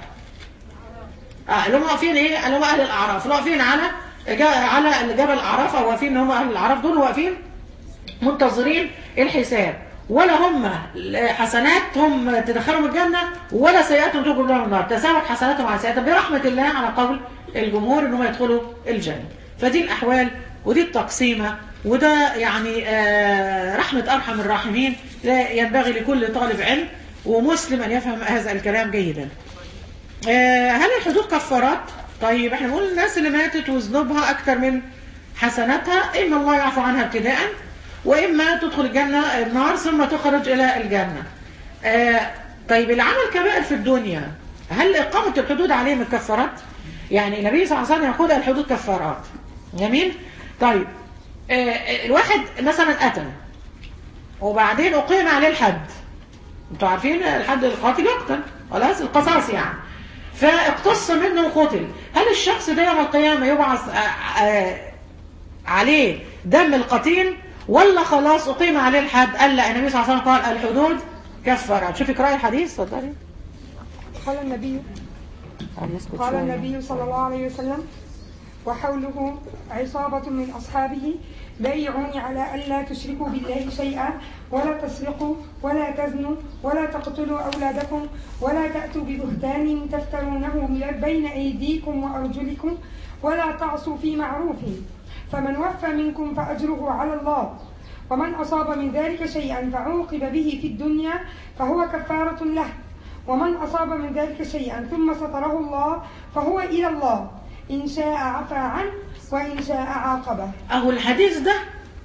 اه اللي هم واقفين ايه اللي هم اهل الاعراف اللي واقفين على جا- على جبل الاعراف او واقفين ان هم اهل الاعراف دول واقفين منتظرين الحساب ولا هم حسناتهم تدخلهم الجنة ولا سيئاتهم تجب لهم النار تساوت حسناتهم على سيئاتهم برحمة الله على قول الجمهور انهم يدخلوا الجنة فدي الأحوال ودي التقسيمة وده يعني آه، رحمة أرحم الراحمين لا ينبغي لكل طالب علم ومسلم أن يفهم هذا الكلام جيدا آه، هل الحدود كفارات؟ طيب احنا بنقول الناس اللي ماتت وذنوبها أكثر من حسناتها إما الله يعفو عنها ابتداء وإما تدخل الجنة النار ثم تخرج إلى الجنة آه، طيب اللي عمل كبائر في الدنيا هل إقامة الحدود عليه من كفارات؟ يعني النبي صلى الله عليه وسلم يقول الحدود كفارات جميل؟ طيب آه، الواحد مثلا قتل وبعدين أقيم عليه الحد انتوا عارفين الحد القاتل يقتل خلاص القصاص يعني فاقتص منه وقتل هل الشخص ده يوم القيامة يبعث آه، آه، عليه دم القتيل ولا خلاص أقيم عليه الحد قال لا النبي صلى الله عليه وسلم قال الحدود كفارات شوفي اقرأي الحديث اتفضلي قال النبي قال يسكت قال شوية. النبي صلى الله عليه وسلم وحوله عصابة من أصحابه بايعوني على ألا تشركوا بالله شيئا ولا تسرقوا ولا تزنوا ولا تقتلوا أولادكم ولا تأتوا ببهتان تفترونه بين أيديكم وأرجلكم ولا تعصوا في معروف فمن وفى منكم فأجره على الله ومن أصاب من ذلك شيئا فعوقب به في الدنيا فهو كفارة له ومن أصاب من ذلك شيئا ثم ستره الله فهو إلى الله إن شاء عفى عنه وإن شاء عاقبه اهو الحديث ده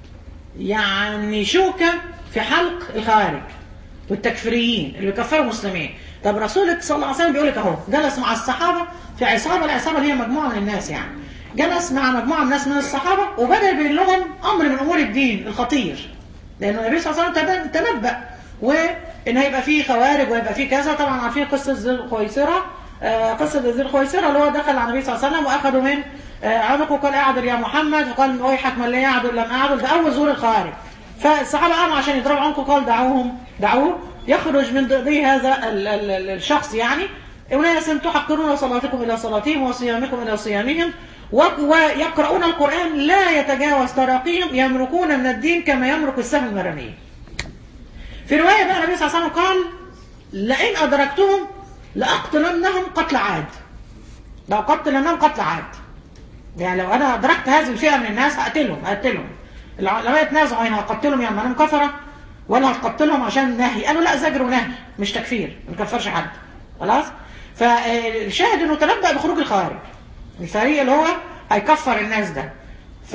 يعني شوكة في حلق الخوارج والتكفيريين اللي بيكفروا المسلمين طب رسولك صلى الله عليه وسلم بيقول لك اهو جلس مع الصحابة في عصابة العصابة اللي هي مجموعة من الناس يعني جلس مع مجموعة من الناس من الصحابة وبدأ يبين لهم أمر من أمور الدين الخطير لأن النبي صلى الله عليه وسلم تب- تنبأ وإن هيبقى فيه خوارج وهيبقى فيه كذا طبعا عارفين قصة ذي الخويسرة آه، قصة ذي الخويسرة اللي هو دخل على النبي صلى الله عليه وسلم وأخذوا من آه، عنقه قال اعدل يا محمد قال ويحك من لا يعدل لم أعدل ده أول ظهور الخوارج فالصحابة قاموا عشان يضربوا عنقه قال دعوهم دعوه يخرج من ضئضي هذا ال- ال- ال- الشخص يعني أناس تحقرون صلاتكم إلى صلاتهم وصيامكم إلى صيامهم و- ويقرؤون القرآن لا يتجاوز تراقيهم يمرقون من الدين كما يمرق السهم المرمي في رواية بقى النبي صلى الله عليه وسلم قال لئن أدركتهم لأقتلنهم قتل عاد لو قتلنهم قتل عاد يعني لو أنا أدركت هذه الفئة من الناس هقتلهم هقتلهم العلماء يتنازعوا هنا هقتلهم يعني أنهم كفرة ولا هتقتلهم عشان نهي قالوا لا زجر ونهي مش تكفير ما نكفرش حد خلاص فالشاهد انه تنبأ بخروج الخوارج الفريق اللي هو هيكفر الناس ده ف...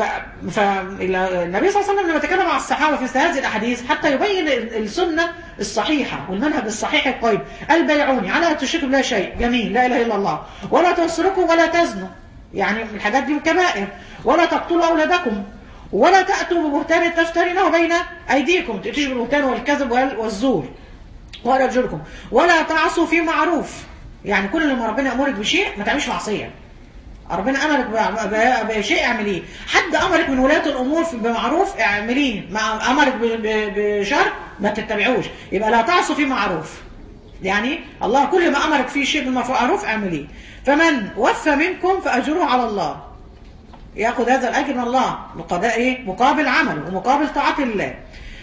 فالنبي صلى الله عليه وسلم لما تكلم مع الصحابة في هذه الأحاديث حتى يبين السنة الصحيحة والمنهج الصحيح القويم قال بيعوني على أن تشركوا بالله شيء جميل لا إله إلا الله ولا تسرقوا ولا تزنوا يعني الحاجات دي كبائر ولا تقتلوا أولادكم ولا تأتوا ببهتان تفترينه بين أيديكم تأتيش بالبهتان والكذب وال- والزور ولا رجلكم ولا تعصوا في معروف يعني كل لما ربنا يأمرك بشيء ما تعملش معصية ربنا امرك ب- ب- بشيء اعمليه حد امرك من ولاة الامور في- بمعروف اعمليه ما امرك ب- ب- بشر ما تتبعوش يبقى لا تعصوا في معروف يعني الله كل ما امرك فيه شيء بالمعروف اعمليه فمن وفى منكم فاجره على الله ياخذ هذا الاجر من الله بقضاء ايه مقابل عمله ومقابل طاعه الله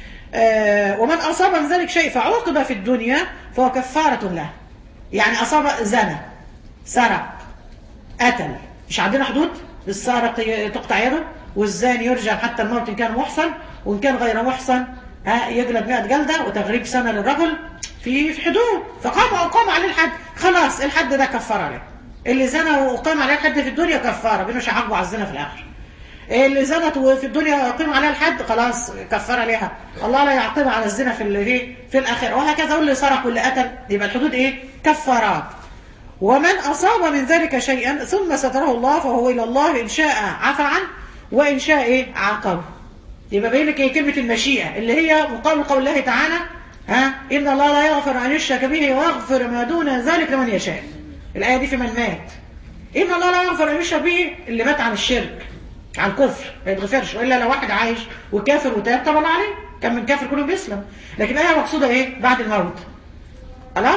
آه، ومن أصاب من ذلك شيء فعوقب في الدنيا فهو كفارة له يعني أصاب زنا سرق قتل مش عندنا حدود السارق ي- تقطع يده والزاني يرجم حتى الموت ان كان محصن وان كان غير محصن ها يجلب 100 جلده وتغريب سنه للرجل في في حدود فقام اقام عليه الحد خلاص الحد ده كفر عليه اللي زنى واقام عليه الحد في الدنيا كفاره بينه عاقبه على الزنا في الاخر اللي زنت وفي الدنيا يقيم عليها الحد خلاص كفر عليها الله لا يعاقبها على الزنا في اللي في, في الاخره وهكذا واللي سرق واللي قتل يبقى الحدود ايه كفارات ومن اصاب من ذلك شيئا ثم ستره الله فهو الى الله ان شاء عفى عنه وان شاء ايه عاقبه يبقى باين لك ايه كلمه المشيئه اللي هي مقابل قول الله تعالى ها ان الله لا يغفر ان يشرك به ويغفر ما دون ذلك لمن يشاء الايه دي في من مات ان الله لا يغفر ان يشرك به اللي مات عن الشرك عن الكفر ما يتغفرش والا لو واحد عايش وكافر وتاب طبعا عليه كان من كافر كله بيسلم لكن الايه مقصوده ايه بعد الموت خلاص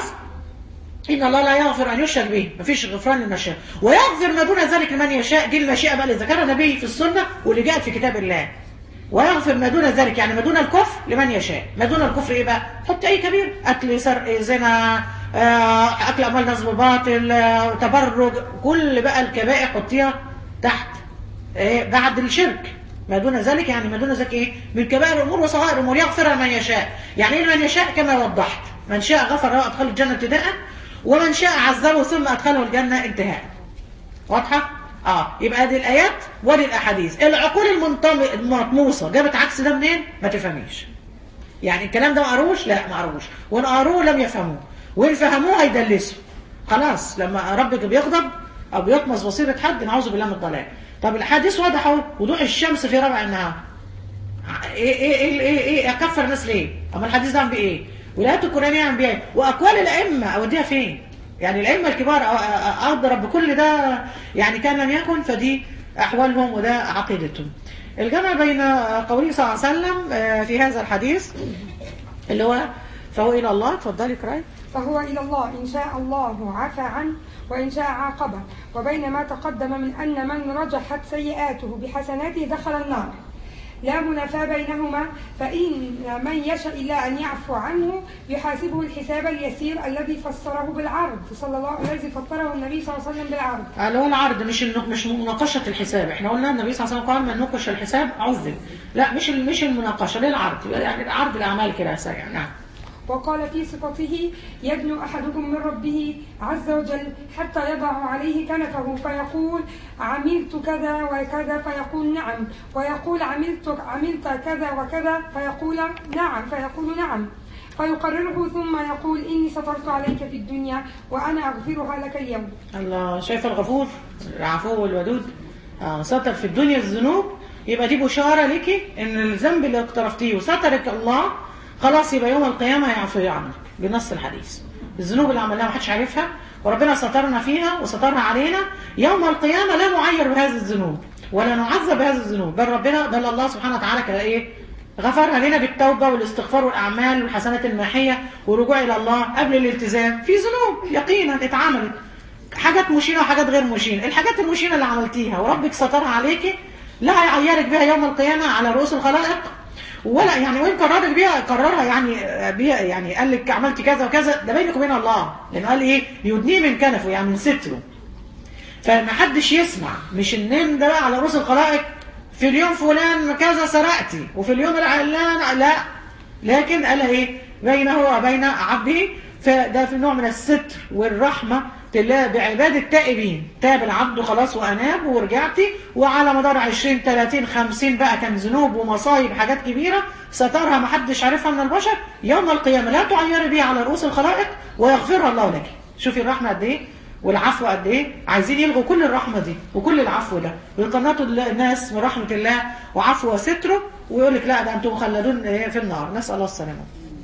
ان الله لا يغفر ان يشرك به مفيش غفران للمشاء ويغفر ما دون ذلك لمن يشاء دي المشيئه بقى اللي ذكرها النبي في السنه واللي جاءت في كتاب الله ويغفر ما دون ذلك يعني ما دون الكفر لمن يشاء ما دون الكفر ايه بقى حط اي كبير قتل سرق زنا آه، اكل اموال ناس بباطل آه، تبرج كل بقى الكبائر حطيها تحت إيه بعد الشرك ما دون ذلك يعني ما دون ذلك ايه من كبائر الامور وصغائر الامور يغفر من يشاء يعني ايه من يشاء كما وضحت من شاء غفر له ادخله الجنه ابتداء ومن شاء عذبه ثم ادخله الجنه انتهاء واضحه اه يبقى دي الايات ودي الاحاديث العقول المنطم- المطموسه جابت عكس ده منين ما تفهميش يعني الكلام ده ما قروش لا ما قروش وان قروه لم يفهموه وان فهموه هيدلسوا خلاص لما ربك بيغضب او بيطمس بصيره حد نعوذ بالله من الضلال طب الحديث واضح اهو وضوح الشمس في ربع النهار ايه ايه ايه ايه, إيه اكفر الناس ليه اما الحديث ده عن بايه ولايات القرانيه عن بايه واقوال الائمه اوديها فين يعني الائمه الكبار أ- أ- اضرب بكل ده يعني كان لم يكن فدي احوالهم وده عقيدتهم الجمع بين قوله صلى الله عليه وسلم آه، في هذا الحديث اللي هو فهو الى الله اتفضلي اقراي فهو إلى الله إن شاء الله عفى عنه وإن شاء عاقبه وبين ما تقدم من أن من رجحت سيئاته بحسناته دخل النار لا منافاة بينهما فإن من يشاء الله أن يعفو عنه يحاسبه الحساب اليسير الذي فسره بالعرض صلى الله الذي فسره النبي صلى الله عليه وسلم بالعرض اللي هو العرض مش النق- مش مناقشه الحساب احنا قلنا النبي صلى الله عليه وسلم قال من نقش الحساب عذب لا مش ال- مش المناقشه ليه العرض يعني عرض الاعمال كده سريع نعم وقال في صفته يدنو أحدكم من ربه عز وجل حتى يضع عليه كنفه فيقول عملت كذا وكذا فيقول نعم ويقول عملت عملت كذا وكذا فيقول نعم فيقول نعم فيقرره ثم يقول إني سترت عليك في الدنيا وأنا أغفرها لك اليوم الله شايف الغفور العفو والودود آه ستر في الدنيا الذنوب يبقى دي بشارة لك ان الذنب اللي اقترفتيه وسترك الله خلاص يبقى يوم القيامة هيعفو عنك بنص الحديث الذنوب اللي عملناها ما حدش عارفها وربنا سترنا فيها وسترها علينا يوم القيامة لا نعير بهذه الذنوب ولا نعذب بهذه الذنوب بل ربنا بل الله سبحانه وتعالى كده ايه غفرها لنا بالتوبة والاستغفار والأعمال والحسنات الماحية والرجوع إلى الله قبل الالتزام في ذنوب يقينا اتعملت حاجات مشينة وحاجات غير مشينة الحاجات المشينة اللي عملتيها وربك سترها عليكي لا هيعيرك بها يوم القيامة على رؤوس الخلائق ولا يعني وين قررك بيها قررها يعني بيها يعني قال لك عملت كذا وكذا ده بينك وبين الله لانه قال ايه يدنيه من كنفه يعني من ستره فما حدش يسمع مش النم ده بقى على رؤوس الخلائق في اليوم فلان كذا سرقتي وفي اليوم العلان لا لكن قال ايه بينه وبين عبده فده في نوع من الستر والرحمة تلا بعباد التائبين تاب العبد خلاص وأناب ورجعتي وعلى مدار 20 30 50 بقى كان ذنوب ومصايب حاجات كبيرة سترها ما حدش عارفها من البشر يوم القيامة لا تعيري بها على رؤوس الخلائق ويغفرها الله لك شوفي الرحمة قد ايه والعفو قد ايه عايزين يلغوا كل الرحمة دي وكل العفو ده ويقنطوا الناس من رحمة الله وعفو وستره ويقول لك لا ده انتم مخلدون في النار نسأل الله السلامة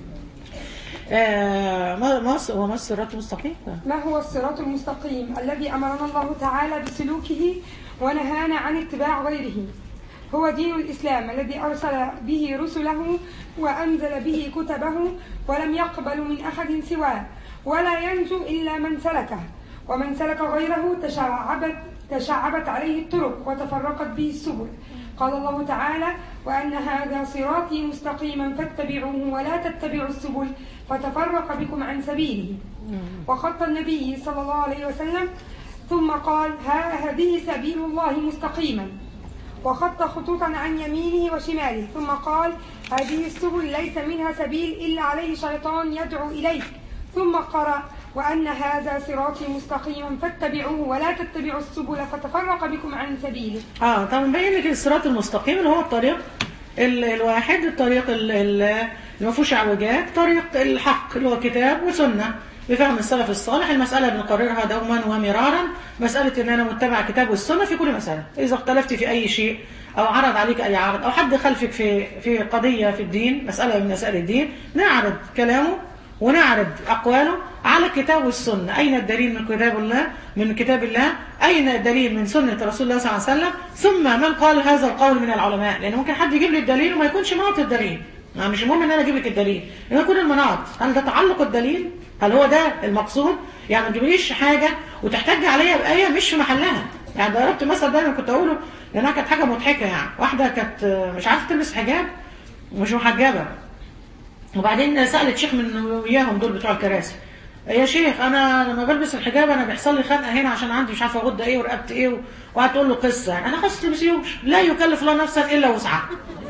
آه ما ما هو ما الصراط المستقيم ما هو الصراط المستقيم الذي أمرنا الله تعالى بسلوكه ونهانا عن اتباع غيره هو دين الإسلام الذي أرسل به رسله وأنزل به كتبه ولم يقبل من أحد سواه ولا ينجو إلا من سلكه ومن سلك غيره تشعبت تشعبت عليه الطرق وتفرقت به السبل قال الله تعالى وأن هذا صراطي مستقيما فاتبعوه ولا تتبعوا السبل فتفرق بكم عن سبيله وخط النبي صلى الله عليه وسلم ثم قال ها هذه سبيل الله مستقيما وخط خطوطا عن يمينه وشماله ثم قال هذه السبل ليس منها سبيل إلا عليه شيطان يدعو إليه ثم قرأ وأن هذا صراطي مستقيما فاتبعوه ولا تتبعوا السبل فتفرق بكم عن سبيله اه طب مبين لك الصراط المستقيم اللي هو الطريق ال- الواحد الطريق ال- ال- اللي ما فيهوش اعوجاج طريق الحق اللي هو كتاب وسنه بفهم السلف الصالح المسألة بنقررها دوما ومرارا مسألة ان انا متبع كتاب والسنة في كل مسألة اذا اختلفت في اي شيء او عرض عليك اي عرض او حد خلفك في في قضية في الدين مسألة من مسائل الدين نعرض كلامه ونعرض أقواله على الكتاب والسنة أين الدليل من كتاب الله من كتاب الله أين الدليل من سنة رسول الله صلى الله عليه وسلم ثم من قال هذا القول من العلماء لأن ممكن حد يجيب لي الدليل وما يكونش مناط الدليل يعني مش المهم ان انا اجيب لك الدليل ان يكون المناط هل ده تعلق الدليل هل هو ده المقصود يعني ما تجيبليش حاجه وتحتج عليها بايه مش في محلها يعني ضربت مثل دايما كنت اقوله لانها كانت حاجه مضحكه يعني واحده كانت مش عارفه تلبس حجاب ومش محجبه وبعدين سالت شيخ من وياهم دول بتوع الكراسي يا شيخ انا لما بلبس الحجاب انا بيحصل لي خنقه هنا عشان عندي مش عارفه غده ايه ورقبتي ايه وقعدت تقول له قصه يعني انا خلاص تلبسيوش لا يكلف الله نفسا الا وسعها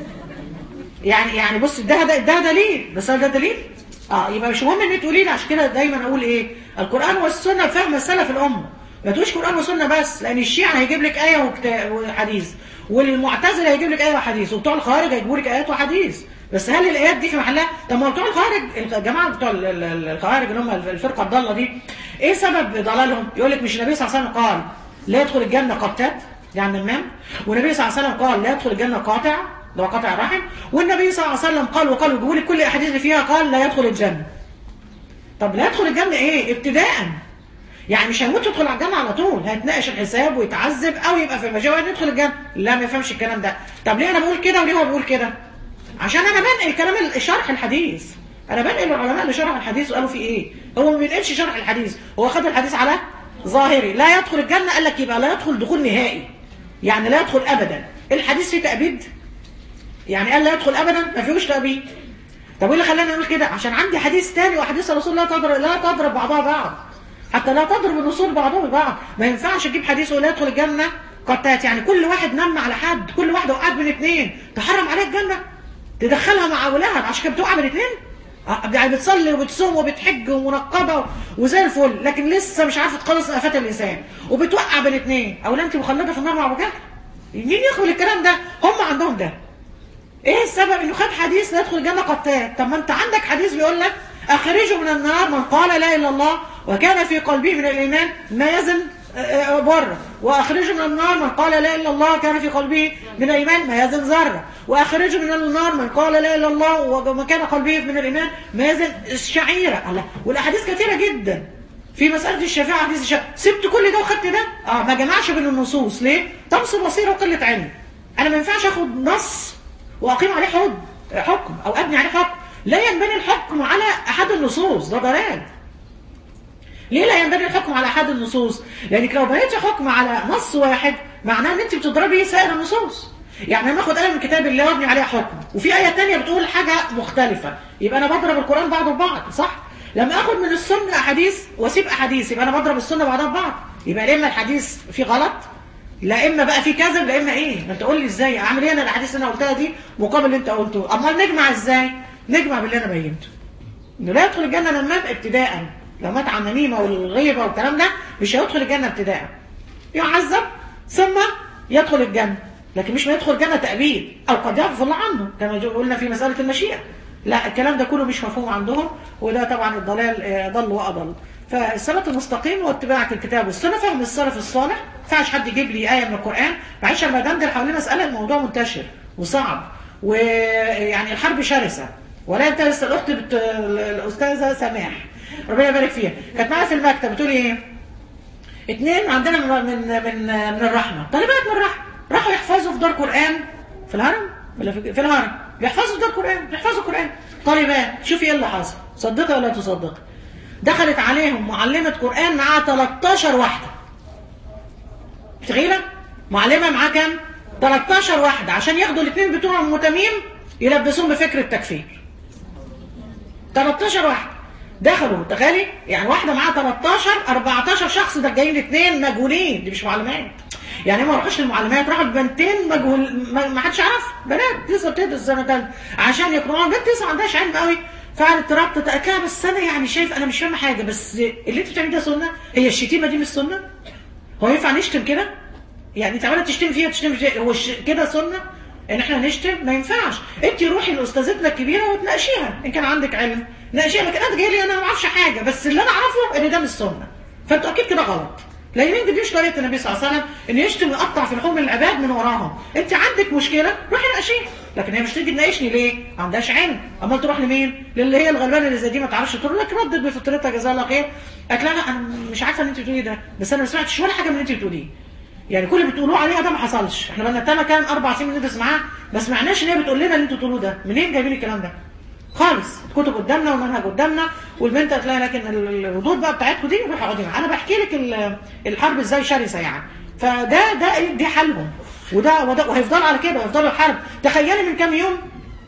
يعني يعني بص ده ده, ده دليل بس ده دليل اه يبقى مش مهم ان تقولي لي عشان كده دايما اقول ايه القران والسنه فهم السلف الامه ما تقولش قران وسنه بس لان الشيعه هيجيب لك ايه وكتا- وحديث والمعتزله هيجيب لك ايه وحديث وبتوع الخوارج هيجيبوا لك ايات وحديث بس هل الايات دي في محلها طب ما بتوع الخوارج الجماعه بتوع ال- ال- ال- الخوارج اللي هم الفرقه الضاله دي ايه سبب ضلالهم يقول لك مش النبي صلى الله عليه وسلم قال لا يدخل الجنه قتات يعني نمام والنبي صلى الله عليه وسلم قال لا يدخل الجنه قاطع ده هو قاطع الرحم والنبي صلى الله عليه وسلم قال وقال وبيقول لك كل الاحاديث اللي فيها قال لا يدخل الجنه طب لا يدخل الجنه ايه ابتداء يعني مش هيموت يدخل على الجنه على طول هيتناقش الحساب ويتعذب او يبقى في المجاوة يدخل الجنه لا ما يفهمش الكلام ده طب ليه انا بقول كده وليه هو بيقول كده عشان انا بنقل كلام ال- شرح الحديث انا بنقل العلماء اللي شرحوا الحديث وقالوا فيه ايه هو ما بينقلش شرح الحديث هو خد الحديث على ظاهري لا يدخل الجنه قال لك يبقى لا يدخل دخول نهائي يعني لا يدخل ابدا الحديث فيه تأبيد يعني قال لا يدخل ابدا ما فيهوش تأبيد طب ايه اللي خلاني اقول كده عشان عندي حديث تاني وحديث رسول الله تضرب لا تضرب بعضها بعض حتى لا تضرب النصوص بعضها ببعض ما ينفعش تجيب حديث ولا يدخل الجنه قتات يعني كل واحد نم على حد كل واحده وقعت من اثنين تحرم عليها الجنه تدخلها مع اولادها عشان كده بتوقع من اثنين يعني بتصلي وبتصوم وبتحج ومنقبه وزي الفل لكن لسه مش عارفه تخلص افات اللسان وبتوقع بين اثنين اولا انت مخلده في النار مع ابو جهل مين ياخد الكلام ده هم عندهم ده ايه السبب انه خد حديث لا يدخل الجنه قتال طب ما انت عندك حديث بيقول لك اخرجوا من النار من قال لا اله الا الله وكان في قلبه من الايمان ما يزن بره واخرجوا من النار من قال لا اله الا الله كان في قلبه من الايمان ما يزن ذره واخرجوا من النار من قال لا اله الا الله وما كان قلبه من الايمان ما يزن شعيره الله والاحاديث كثيره جدا في مسألة الشفاعة حديث الشفاعة سبت كل ده وخدت ده اه ما جمعش بين النصوص ليه طمس بصيرة وقلة علم انا ما ينفعش اخد نص واقيم عليه حكم حكم او ابني عليه حكم لا ينبني الحكم على احد النصوص ده ضلال ليه لا ينبني الحكم على احد النصوص لانك لو بنيتي حكم على نص واحد معناه ان انت بتضربي سائر النصوص يعني انا اخد ايه من كتاب الله وابني عليها حكم وفي ايه تانية بتقول حاجه مختلفه يبقى انا بضرب القران بعضه ببعض صح لما اخد من السنه احاديث واسيب احاديث يبقى انا بضرب السنه بعضها ببعض يبقى لا اما الحديث فيه غلط لا اما بقى في كذب لا اما ايه ما انت قول لي ازاي اعمل ايه انا الاحاديث اللي انا قلتها دي مقابل اللي انت قلته امال نجمع ازاي نجمع باللي انا بينته انه لا يدخل الجنه نمام ابتداء لو مات عن النميمه والغيبه والكلام ده مش هيدخل الجنه ابتداء يعذب ثم يدخل الجنه لكن مش ما يدخل الجنه تأبيد او قد يعفو الله عنه كما قلنا في مساله المشيئه لا الكلام ده كله مش مفهوم عندهم وده طبعا الضلال آه، ضل واضل فالصراط المستقيم واتباعك الكتاب والسنه فهم السلف الصالح ما ينفعش حد يجيب لي ايه من القران معلش لما دندن حوالين مساله الموضوع منتشر وصعب ويعني الحرب شرسه ولا انت لسه الاخت بت... الاستاذه سماح ربنا يبارك فيها كانت معايا في المكتب بتقول ايه اتنين عندنا من من من, من الرحمه طالبات من الرحمه راحوا يحفظوا في دار قران في الهرم ولا في, في الهرم بيحفظوا في دار قران بيحفظوا قران طالبات شوفي ايه اللي حصل صدقي ولا تصدقي دخلت عليهم معلمه قران معاها 13 واحده تخيله معلمه معاه كام 13 واحده عشان ياخدوا الاثنين بتوعهم متميم يلبسوهم بفكر التكفير 13 واحد دخلوا تخيلي يعني واحده معاها 13 14 شخص ده جايين اثنين مجهولين دي مش معلمات يعني ما راحوش المعلمات راحوا بنتين مجهول ما ما حدش عارف بنات لسه بتدرس السنه الثالثه عشان يقرأوا بنت لسه ما عندهاش علم قوي فقعدت تربط قالت لها بس انا يعني شايف انا مش فاهمه حاجه بس اللي انت بتعمليه ده سنه هي الشتيمه دي مش سنه هو ينفع نشتم كده يعني انت عماله تشتم فيها تشتم فيها هو الش- كده سنه ان احنا نشتم ما ينفعش انت روحي لاستاذتنا الكبيره وتناقشيها ان كان عندك علم ناقشيها لكن انا جاي لي انا ما اعرفش حاجه بس اللي انا اعرفه ان ده مش سنه فانتوا اكيد كده غلط لان انت دي مش طريقه النبي صلى الله عليه وسلم ان يشتم ويقطع في لحوم العباد من وراهم انت عندك مشكله روحي ناقشيها لكن هي مش تيجي تناقشني ليه؟ ما عندهاش علم امال تروح لمين؟ للي هي الغلبانه اللي زي دي ما تعرفش تقول لك ردت بفطرتها جزاها الله خير قالت لا لا انا مش عارفه ان انت بتقولي ده بس انا ما سمعتش ولا حاجه من اللي انت بتقوليه يعني كل اللي بتقولوه عليها ده ما حصلش احنا بقالنا تاما كان اربع سنين بندرس معاها ما سمعناش ان هي بتقول لنا اللي انتوا بتقولوه ده منين جايبين الكلام ده خالص الكتب قدامنا والمنهج قدامنا والبنت هتلاقي لكن ال- الردود بقى بتاعتكم دي روحي اقعدي معاها انا بحكي لك ال- الحرب ازاي شرسه يعني فده ده إيه؟ دي حالهم وده وده وهيفضلوا على كده وهيفضلوا الحرب تخيلي من كام يوم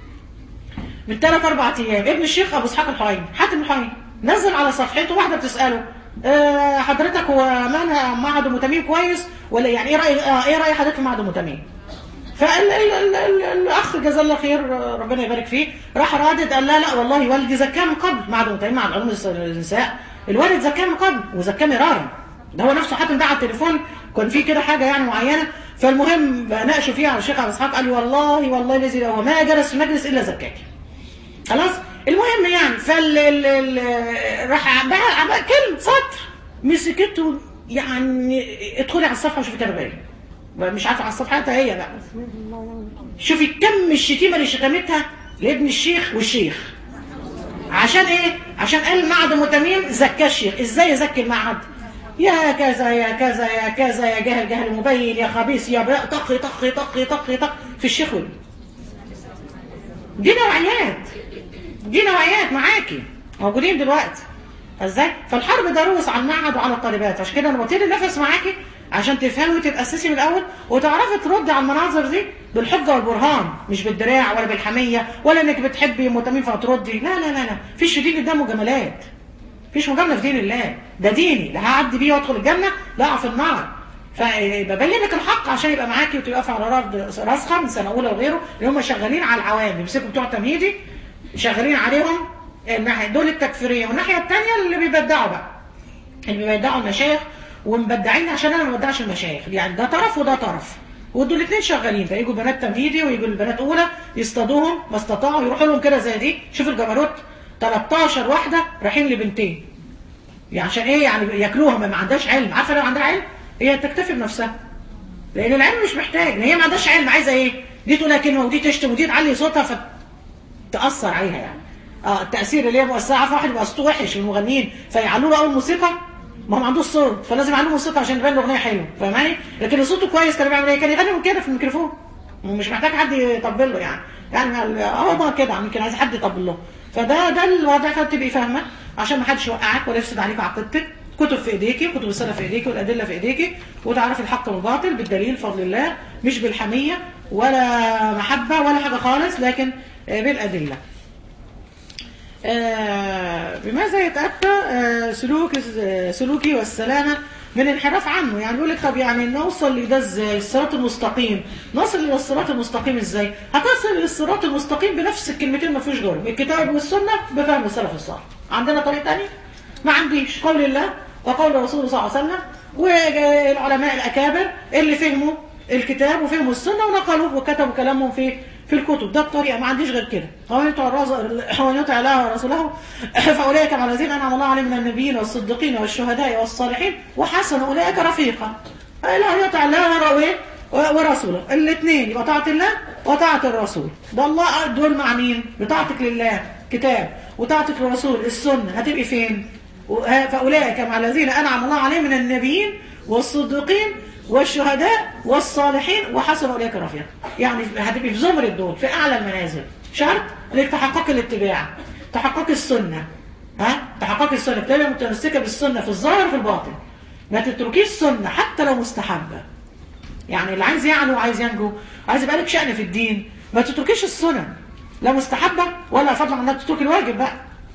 من ثلاث اربع ايام ابن الشيخ ابو اسحاق الحويني حاتم الحويني نزل على صفحته واحده بتساله آه، حضرتك هو مالها معهد متميم كويس ولا يعني ايه راي آه، ايه راي حضرتك في معهد متميم فال ال ال ال الاخ جزاه الله خير آه، ربنا يبارك فيه راح رادد قال لا لا والله والدي زكاه من قبل معهد متميم مع العلوم الس- النساء الوالد زكاه من قبل وزكاه مرارا ده هو نفسه حاتم ده على التليفون كان في كده حاجه يعني معينه فالمهم بناقشوا فيها على الشيخ ابو اسحاق قال لي والله والله الذي لا هو ما جلس في مجلس الا زكاكي خلاص المهم يعني فال ال- ال- راح بقى بقى كلمه سطر مسكته يعني ادخلي على الصفحه وشوفي كده ايه مش عارفه على الصفحه بتاعتها هي بقى شوفي كم الشتيمه اللي شتمتها لابن الشيخ والشيخ عشان ايه عشان قال معهد متميم زكاه الشيخ ازاي يزكي المعهد يا كذا يا كذا يا كذا يا جهل جهل مبين يا خبيث يا بلاء طخ طخ طخ طخ طخ في الشيخ وابنه دي نوعيات دي نوعيات معاكي موجودين دلوقتي ازاي فالحرب دروس على المعهد وعلى الطالبات عشان كده انا بطير النفس معاكي عشان تفهمي وتتاسسي من الاول وتعرفي تردي على المناظر دي بالحجه والبرهان مش بالدراع ولا بالحميه ولا انك بتحبي متمين فهتردي لا لا لا لا فيش في دين الله مجاملات فيش مجامله في دين الله ده ديني لا هعدي بيه وادخل الجنه لا اقع في النار فببين لك الحق عشان يبقى معاكي وتبقى واقفه على رفض راسخه من سنه اولى وغيره اللي هم شغالين على العوام بيمسكوا بتوع تمهيدي شغالين عليهم الناحيه دول التكفيريه والناحيه الثانيه اللي بيبدعوا بقى اللي بيبدعوا المشايخ ومبدعين عشان انا ما بدعش المشايخ يعني ده طرف وده طرف ودول الاثنين شغالين فيجوا بنات تمهيدي ويجوا البنات اولى يصطادوهم ما استطاعوا يروحوا لهم كده زي دي شوف الجبروت 13 واحده رايحين لبنتين يعني عشان ايه يعني ياكلوها ما عندهاش علم عارفه لو عندها علم هي تكتفي بنفسها لان العلم مش محتاج هي ما عندهاش علم عايزه ايه دي تقولها كلمه ودي تشتم ودي تعلي صوتها فتاثر عليها يعني اه التاثير اللي هي مؤثره عارفه واحد يبقى صوته وحش من المغنيين فيعلوا له اول موسيقى ما هو ما عندوش صوت فلازم يعلوا موسيقى عشان يبان الاغنيه حلوه فاهماني لكن اللي صوته كويس كان بيعمل ايه كان يغني من كده في الميكروفون مش محتاج حد يطبل له يعني يعني هو ما كده يمكن عايز حد يطبل له فده ده الوضع فبتبقي فاهمه عشان ما حدش يوقعك ولا يفسد عليك عقيدتك كتب في ايديكي كتب السنه في ايديكي والادله في ايديكي وتعرفي الحق من الباطل بالدليل بفضل الله مش بالحميه ولا محبه ولا حاجه خالص لكن آه، بالادله آه، بماذا يتأتى آه، سلوك آه، سلوكي والسلامة من انحراف عنه يعني بيقول لك طب يعني نوصل لده ازاي الصراط المستقيم نصل الى الصراط المستقيم ازاي هتصل الى الصراط المستقيم بنفس الكلمتين ما فيش غيرهم الكتاب والسنة بفهم السلف الصالح عندنا طريق تاني ما عنديش قول الله وقول رسوله صلى الله عليه وسلم والعلماء الأكابر اللي فهموا الكتاب وفهموا السنة ونقلوه وكتبوا كلامهم في في الكتب ده الطريقة ما عنديش غير كده ومن يطع الرز- ومن يطع الله ورسوله فأولئك مع الذين أنعم الله عليهم من النبيين والصديقين والشهداء والصالحين وحسن أولئك رفيقا لا يطع الله ور- ورسوله الاثنين يبقى طاعة الله وطاعة الرسول ده الله دول مع مين بطاعتك لله كتاب وطاعتك للرسول السنة هتبقي فين وه- فأولئك مع الذين أنعم الله عليهم من النبيين والصديقين والشهداء والصالحين وحسن أولئك رفيقا يعني هتبقي في زمرة دول في أعلى المنازل شرط انك تحققي الاتباع تحققي السنة ها تحققي السنة تبقي متمسكة بالسنة في الظاهر وفي الباطن ما تتركيش السنة حتى لو مستحبة يعني اللي عايز يعلو وعايز ينجو عايز يبقى لك شأن في الدين ما تتركيش السنن لا مستحبة ولا فضلا عن انك تترك الواجب بقى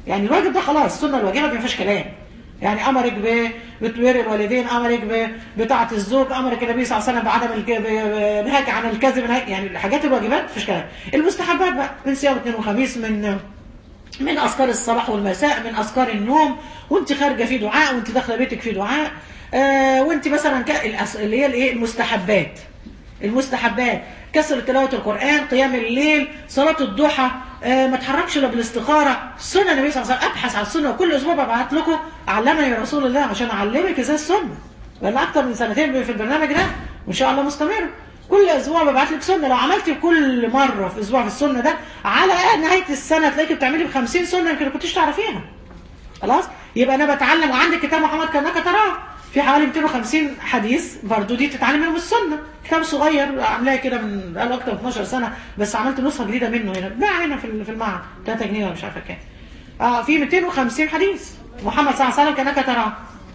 يعني الواجب ده خلاص السنه الواجبه ما فيهاش كلام يعني امرك ب بتبر الوالدين امرك ب بطاعه الزوج امرك النبي صلى الله عليه وسلم بعدم الك... ب- نهاك عن الكذب نهاك يعني الحاجات الواجبات مفيش كلام المستحبات بقى من صيام اثنين وخميس من من اذكار الصباح والمساء من اذكار النوم وانت خارجه في دعاء وانت داخله بيتك في دعاء آه وانت مثلا ك... الأس- اللي هي الايه المستحبات المستحبات كسر تلاوة القرآن قيام الليل صلاة الضحى آه ما تحركش الا بالاستخارة السنة النبي صلى الله عليه وسلم ابحث عن السنة وكل اسبوع ببعت لكم علمني رسول الله عشان اعلمك ازاي السنة بقى اكتر من سنتين في البرنامج ده وان شاء الله مستمر كل اسبوع ببعت لك سنة لو عملتي كل مرة في اسبوع في السنة ده على نهاية السنة تلاقيكي بتعملي ب 50 سنة يمكن ما كنتيش تعرفيها خلاص يبقى انا بتعلم وعندك كتاب محمد كانك تراه في حوالي 250 حديث برضو دي تتعلم منهم السنه كتاب صغير عاملاه كده من بقاله اكتر من 12 سنه بس عملت نسخه جديده منه هنا باع هنا في في المعهد 3 جنيه ولا مش عارفه كام اه في 250 حديث محمد صلى الله عليه وسلم كانك تراه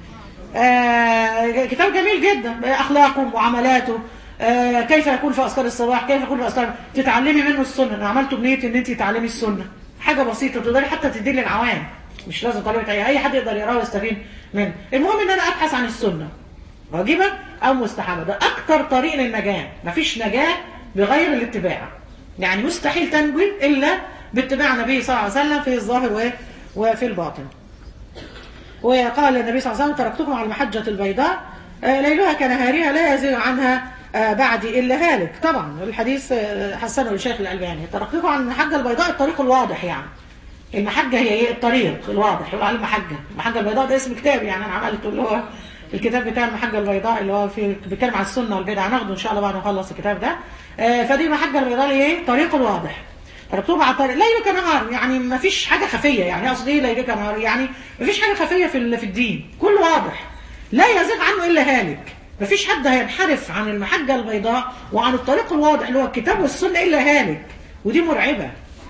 آه كتاب جميل جدا اخلاقه ومعاملاته آه كيف يكون في اذكار الصباح كيف يكون في اذكار تتعلمي منه السنه انا عملته بنيه ان انت تتعلمي السنه حاجه بسيطه تقدري حتى تدي للعوام مش لازم طالبه اي اي حد يقدر يقراه ويستفيد منه المهم ان انا ابحث عن السنه واجبه او مستحبه ده اكتر طريق للنجاه مفيش نجاه بغير الاتباع يعني مستحيل تنجو الا باتباع النبي صلى الله عليه وسلم في الظاهر و- وفي الباطن وقال النبي صلى الله عليه وسلم تركتكم على المحجة البيضاء آه، ليلها كنهارها لا يزيغ عنها آه، بعدي إلا هالك طبعا الحديث آه، حسنه الشيخ الألباني تركتكم على المحجة البيضاء الطريق الواضح يعني المحجة هي ايه الطريق الواضح يقول على المحجة المحجة البيضاء ده اسم كتاب يعني أنا عملته اللي هو الكتاب بتاع المحجة البيضاء اللي هو في بيتكلم عن السنة والبدع هناخده إن شاء الله بعد ما نخلص الكتاب ده آه، فدي المحجة البيضاء اللي هي ايه الطريق الواضح مكتوب على الطريق ليل كنهار يعني ما فيش حاجة خفية يعني اقصد ايه ليل كنهار يعني ما فيش حاجة خفية في ال- في الدين كله واضح لا يزيغ عنه الا هالك ما فيش حد هينحرف عن المحجة البيضاء وعن الطريق الواضح اللي هو الكتاب والسنة الا هالك ودي مرعبة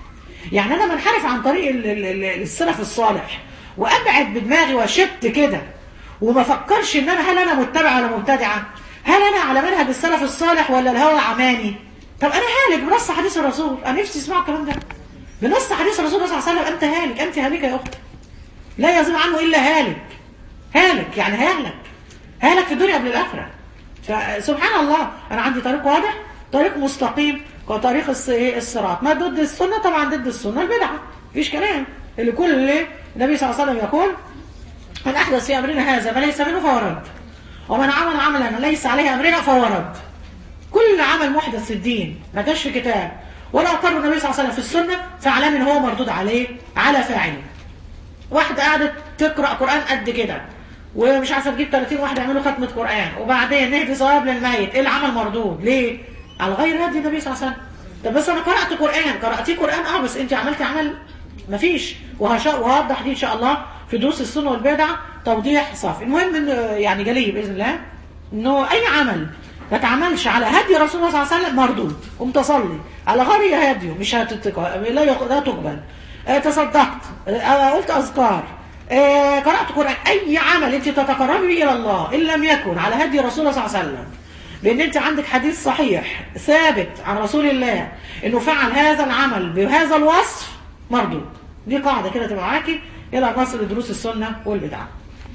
يعني انا منحرف عن طريق ال- ال- ال- السلف الصالح وابعد بدماغي واشت كده وما فكرش ان انا هل انا متبعه ولا مبتدعه هل انا على منهج السلف الصالح ولا الهوى عماني طب انا هالك بنص حديث الرسول انا نفسي اسمع الكلام ده بنص حديث الرسول صلى الله عليه وسلم انت هالك انت هالكه يا اختي لا يزيد عنه الا هالك هالك يعني هيهلك هالك في الدنيا قبل الاخره فسبحان الله انا عندي طريق واضح طريق مستقيم وطريق الص- إيه الصراط ما ضد السنه طبعا ضد السنه البدعه مفيش كلام اللي كل اللي النبي صلى الله عليه وسلم يقول من احدث في امرنا هذا ما ليس منه فهو رد ومن عمل عملا ليس عليه امرنا فهو رد كل عمل محدث في الدين ما جاش في كتاب ولا اقر النبي صلى الله عليه وسلم في السنه فاعلم ان هو مردود عليه على فاعله واحدة قعدت تقرأ قرآن قد كده ومش عارفة تجيب 30 واحد يعملوا ختمة قرآن وبعدين نهدي ثواب للميت ايه العمل مردود ليه؟ على غير هدي النبي صلى الله عليه وسلم طب بس انا قرأت قرآن قرأتي قرآن اه بس انت عملتي عمل مفيش وهشا- وهوضح دي ان شاء الله في دروس السنة والبدع توضيح صافي المهم ان يعني جلي باذن الله انه اي عمل ما تعملش على هدي رسول الله صلى الله عليه وسلم مردود قمت اصلي على غير هديه مش هتتق... لا يق... لا تقبل آه، تصدقت آه، قلت اذكار آه، قرات قران اي عمل انت تتقربي به الى الله ان لم يكن على هدي رسول الله صلى الله عليه وسلم لان انت عندك حديث صحيح ثابت عن رسول الله انه فعل هذا العمل بهذا الوصف مردود دي قاعده كده تبقى معاكي الى أن نصل لدروس السنه والبدعه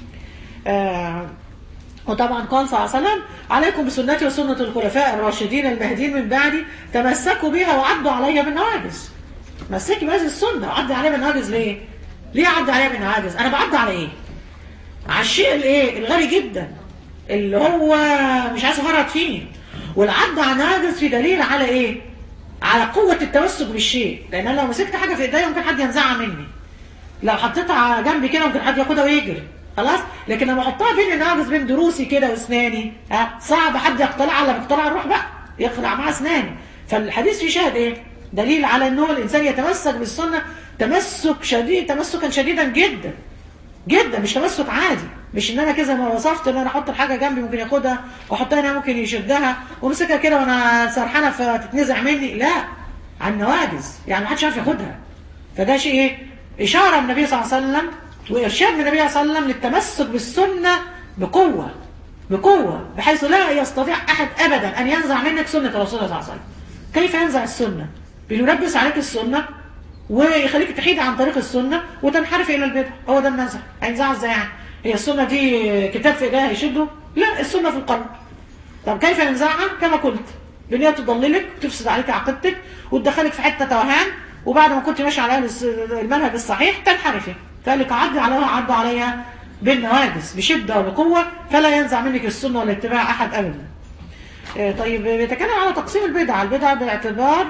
آه وطبعا قال صلى الله عليه وسلم عليكم بسنتي وسنة الخلفاء الراشدين المهديين من بعدي تمسكوا بها وعدوا عليها بالنواجز مسكي بهذه السنة وعدي عليها بالنواجز ليه؟ ليه عدي عليها بالنواجز؟ أنا بعدي على إيه؟ على الشيء الإيه؟ الغالي جدا اللي هو مش عايز أفرط فيه والعد على النواجز في دليل على إيه؟ على قوة التمسك بالشيء لأن أنا لو مسكت حاجة في إيديا ممكن حد ينزعها مني لو حطيتها على جنبي كده ممكن حد ياخدها ويجري خلاص لكن لما احطها بين الناقص بين دروسي كده واسناني ها صعب حد يقتلع على بيقتلع الروح بقى يقلع معاه اسناني فالحديث فيه شاهد ايه دليل على ان هو الانسان يتمسك بالسنه تمسك شديد تمسكا شديدا جدا جدا مش تمسك عادي مش ان انا كذا ما وصفت ان انا احط الحاجه جنبي ممكن ياخدها واحطها هنا ممكن يشدها وامسكها كده وانا سرحانه فتتنزع مني لا عن نواجز يعني ما حدش عارف ياخدها فده شيء ايه اشاره من النبي صلى الله عليه وسلم وارشاد من النبي صلى الله عليه وسلم للتمسك بالسنه بقوه بقوه بحيث لا يستطيع احد ابدا ان ينزع منك سنه رسول الله صلى الله عليه وسلم كيف ينزع السنه بيلبس عليك السنه ويخليك تحيد عن طريق السنه وتنحرف الى البدع هو ده النزع هينزع ازاي يعني هي السنه دي كتاب في ايديها يشده لا السنه في القلب طب كيف ينزعها كما قلت بنية تضللك وتفسد عليك عقيدتك وتدخلك في حته توهان وبعد ما كنت ماشي على الس- المنهج الصحيح تنحرفي فقال لك عدي عليها عدوا عليها بالنواجس بشده وبقوه فلا ينزع منك السنه ولا اتباع احد ابدا آه، طيب بيتكلم على تقسيم البدع البدع باعتبار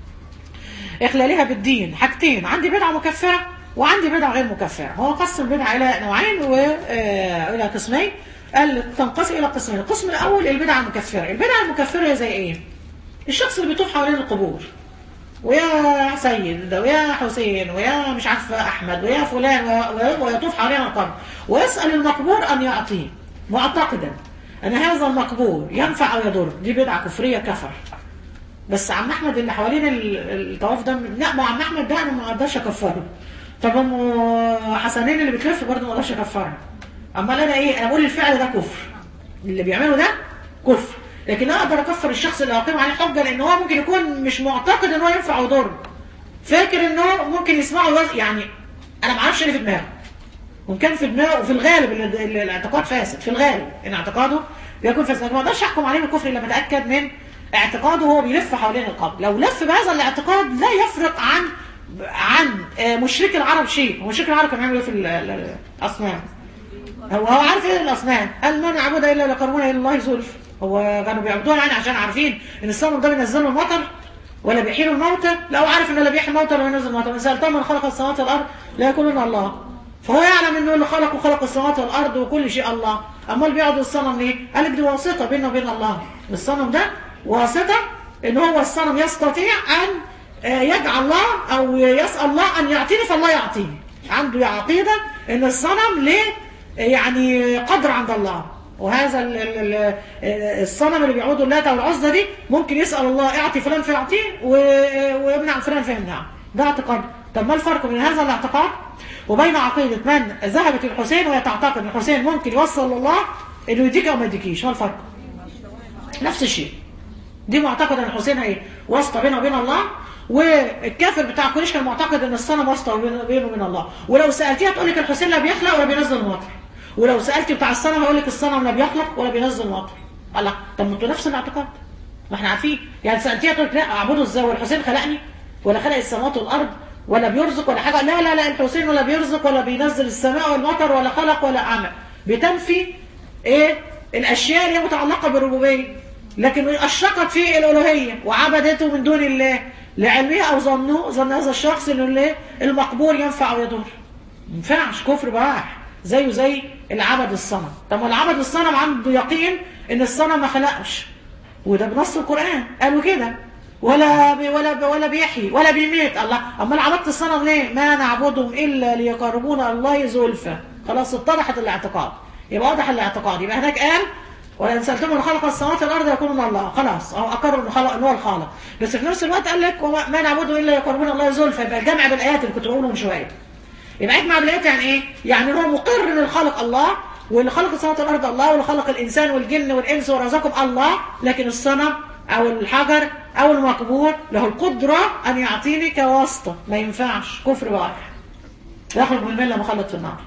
إخلالها بالدين حاجتين عندي بدعة مكفرة وعندي بدعة غير مكفرة هو قسم البدعة إلى نوعين وإلى قسمين قال تنقسم إلى قسمين القسم الأول البدعة المكفرة البدعة المكفرة هي زي إيه الشخص اللي بيطوف حوالين القبور ويا سيد ويا حسين ويا مش عارفه احمد ويا فلان و- و- ويطوف حوالين القبر ويسال المقبور ان يعطيه معتقدا ان هذا المقبور ينفع او يضر دي بدعه كفريه كفر بس عم احمد اللي حوالين ال- الطواف ده لا ما عم احمد ده انا ما اقدرش اكفره طب ام حسنين اللي بتلف برضه ما اقدرش اكفرها امال انا ايه انا بقول الفعل ده كفر اللي بيعمله ده كفر لكن لا اقدر اكفر الشخص اللي اقيم عليه حجه لان هو ممكن يكون مش معتقد ان هو ينفع ويضر فاكر ان هو ممكن يسمعه ويز- يعني انا ما اعرفش اللي في دماغه وان كان في دماغه وفي الغالب ال- ال- الاعتقاد فاسد في الغالب ان اعتقاده بيكون فاسد لكن ما اقدرش احكم عليه بالكفر الا لما اتاكد من اعتقاده وهو بيلف حوالين القبر لو لف بهذا الاعتقاد لا يفرق عن عن آه، مشرك العرب شيء مشرك العرب كانوا بيعملوا ايه في ال- ال- الاصنام هو هو عارف ايه الاصنام قال ما نعبد الا لقربنا الى الله زلف هو كانوا بيعبدوها يعني عشان عارفين ان الصنم ده بينزلوا المطر ولا بيحيلوا الموتى لا هو عارف انه لا بيحيي الموتى ولا بينزل المطر من سالتهم من خلق السماوات والارض لا يقولون الله فهو يعلم انه اللي خلق وخلق السماوات والارض وكل شيء الله امال بيعبدوا الصنم ليه؟ قال لك دي واسطه بيننا وبين الله الصنم ده واسطه ان هو الصنم يستطيع ان آه، يدعى الله او يسال الله ان يعطيني فالله يعطيني عنده عقيده ان الصنم ليه يعني قدر عند الله وهذا ال- ال- ال- الصنم اللي بيعبدوا اللات والعزى دي ممكن يسال الله اعطي فلان فيعطيه و- ويمنع فلان فيمنعه ده اعتقاد طب ما الفرق بين هذا الاعتقاد وبين عقيده من ذهبت الحسين وهي تعتقد ان الحسين ممكن يوصل لله انه يديك او ما يديكيش ما الفرق؟ نفس الشيء دي معتقد ان الحسين هي واسطه بينه وبين الله والكافر بتاع قريش كان معتقد ان الصنم واسطه بينه بينه وبين الله ولو سالتيها تقول لك الحسين لا بيخلق ولا بينزل المطر ولو سالتي بتاع الصنم هيقول لك الصنم لا بيخلق ولا بينزل المطر الله طب ما انتوا نفس الاعتقاد ما احنا عارفين يعني سالتيها تقول لك لا اعبده ازاي والحسين خلقني ولا خلق السماوات والارض ولا بيرزق ولا حاجه لا لا لا الحسين ولا بيرزق ولا بينزل السماء والمطر ولا خلق ولا عمل بتنفي ايه الاشياء اللي هي متعلقه بالربوبيه لكن اشرقت في الالوهيه وعبدته من دون الله لعلمها او ظنه ظن هذا الشخص انه اللي المقبول ينفع او يضر ما ينفعش كفر بواح زيه زي العبد الصنم طب ما العبد الصنم عنده يقين ان الصنم ما خلقش وده بنص القران قالوا كده ولا بي ولا بي ولا بيحيي ولا بيميت الله امال عبدت الصنم ليه ما نعبدهم الا ليقربونا الله زلفى خلاص اتضحت الاعتقاد يبقى واضح الاعتقاد يبقى هناك قال ولئن سالتم من خلق السماوات والارض يقولون الله خلاص او اقروا انه خلق ان هو الخالق بس في نفس الوقت قال لك وما ما نعبده الا يقربونا الله زلفى يبقى الجمع بالايات اللي كنت بقوله من شويه يبقى اجمع بالايات يعني ايه؟ يعني هو مقر ان الخالق الله واللي خلق السماوات والارض الله واللي خلق الانسان والجن والانس ورزقهم الله لكن الصنم او الحجر او المقبور له القدره ان يعطيني كواسطه ما ينفعش كفر بواح يخرج من المله مخلط في النار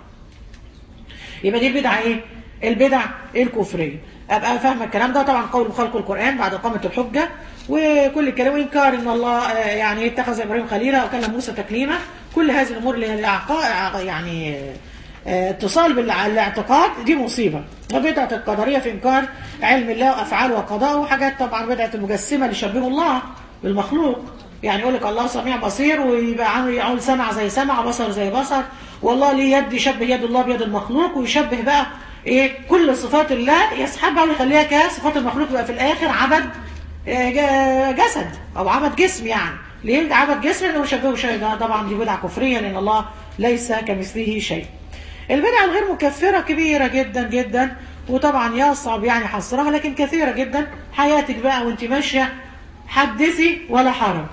يبقى دي البدعه ايه؟ البدع الكفريه ابقى فاهمه الكلام ده طبعا قول خلق القران بعد اقامه الحجه وكل الكلام وانكار ان الله آه، يعني اتخذ ابراهيم خليلا وكلم موسى تكليما كل هذه الامور اللي هي الأعقا- يعني آه، اتصال بالاعتقاد دي مصيبه وبدعه القدريه في انكار علم الله وافعاله وقضائه وحاجات طبعا بدعه المجسمه اللي يشبهوا الله بالمخلوق يعني يقول لك الله سميع بصير ويبقى عامل يقول سمع زي سمع بصر زي بصر والله ليه يد يشبه يد الله بيد المخلوق ويشبه بقى ايه كل صفات الله يسحبها ويخليها كصفات المخلوق يبقى في الاخر عبد آه، ج- جسد او عبد جسم يعني ليه عبد جسم لانه يشبهه شيء ده طبعا دي بدعه كفريه لان الله ليس كمثله شيء البدعه الغير مكفره كبيره جدا جدا وطبعا يصعب يعني حصرها لكن كثيره جدا حياتك بقى وانت ماشيه حدثي ولا حرج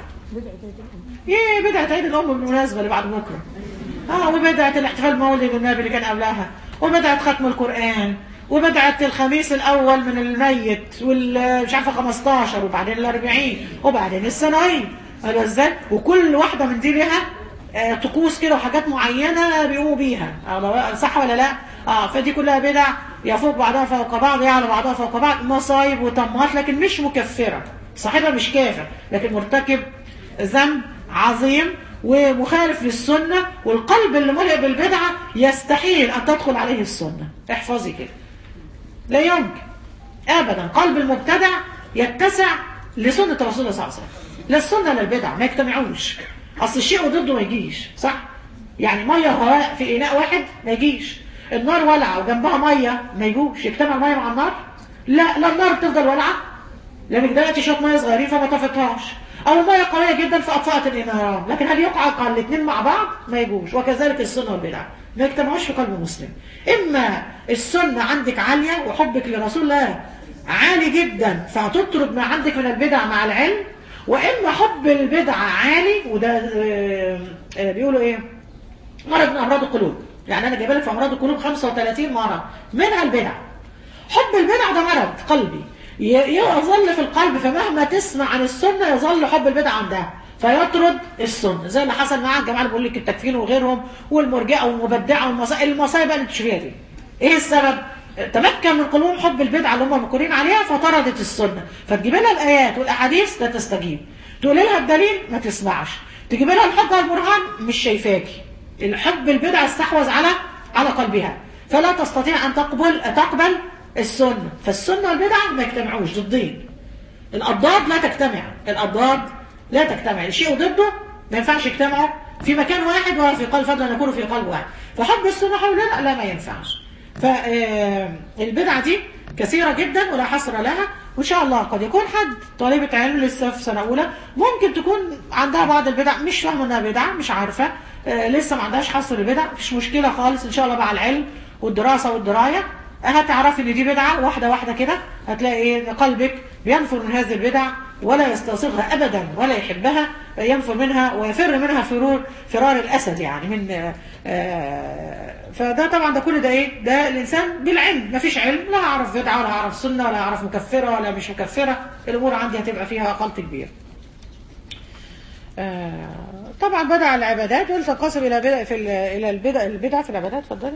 ايه بدعة عيد الأم بالمناسبة اللي بعد بكرة اه وبدعة الاحتفال بمولد النبي اللي كان قبلها وبدعة ختم القرآن وبدعة الخميس الأول من الميت والمش عارفة 15 وبعدين ال 40 وبعدين السنوين قالوا ازاي وكل واحدة من دي لها آه، طقوس كده وحاجات معينه بيقوموا بيها أو صح ولا لا؟ اه فدي كلها بدع يفوق بعضها فوق بعض يعلى بعضها فوق بعض مصايب وطمات لكن مش مكفره صاحبها مش كافر لكن مرتكب ذنب عظيم ومخالف للسنه والقلب اللي ملئ بالبدعه يستحيل ان تدخل عليه السنه احفظي كده لا يمكن ابدا قلب المبتدع يتسع لسنه الرسول صلى الله عليه وسلم لا السنه لا البدع ما يجتمعوش اصل الشيء وضده ما يجيش صح يعني ميه وهواء في اناء واحد ما يجيش النار ولعه وجنبها ميه ما يجوش يجتمع الميه مع النار لا لا النار بتفضل ولعه لانك دلوقتي شويه ميه صغيرين فما طفتهاش او الميه قويه جدا فاطفات الاناره لكن هل يقع الاثنين مع بعض ما يجوش وكذلك السنه والبدعه ما يجتمعوش في قلب مسلم اما السنه عندك عاليه وحبك لرسول الله عالي جدا فهتطرد ما عندك من البدع مع العلم واما حب البدعه عالي وده آه، آه، بيقولوا ايه مرض من امراض القلوب يعني انا جايبه لك في امراض القلوب 35 مرض منها البدع حب البدع ده مرض قلبي ي- يظل في القلب فمهما تسمع عن السنه يظل حب البدع عندها فيطرد السنه زي اللي حصل مع الجماعه اللي بيقول لك التكفير وغيرهم والمرجئه والمبدعه والمصائب المصايب بقى اللي تشوفيها دي ايه السبب؟ تمكن من قلوبهم حب البدعه اللي هم مقرين عليها فطردت السنه فتجيب لها الايات والاحاديث لا تستجيب تقول لها الدليل ما تسمعش تجيب لها الحجه والبرهان مش شايفاكي الحب البدعه استحوذ على على قلبها فلا تستطيع ان تقبل تقبل السنه فالسنه والبدعه ما يجتمعوش ضدين الأضداد لا تجتمع الأضداد لا تجتمع الشيء ضده ما ينفعش يجتمعوا في مكان واحد ولا في قلب فضلا يكونوا في قلب واحد فحب السنة حول لا لا ما ينفعش فالبدعة دي كثيرة جدا ولا حصر لها وإن شاء الله قد يكون حد طالبة علم لسه في سنة أولى ممكن تكون عندها بعض البدع مش فاهمة إنها بدعة مش عارفة آه، لسه ما عندهاش حصر البدع مش مشكلة خالص إن شاء الله مع العلم والدراسة والدراية هتعرفي ان دي بدعه واحده واحده كده هتلاقي ايه إن قلبك بينفر من هذه البدع ولا يستصيغها ابدا ولا يحبها ينفر منها ويفر منها فرور فرار الاسد يعني من آه، آه، فده طبعا ده كل ده ايه ده الانسان بالعلم مفيش علم لا اعرف بدعه ولا اعرف سنه ولا اعرف مكفره ولا مش مكفره الامور عندي هتبقى فيها خلط كبير آه، طبعا بدع العبادات وتنقسم الى بدع في ال- الى البدع البدع في العبادات اتفضلي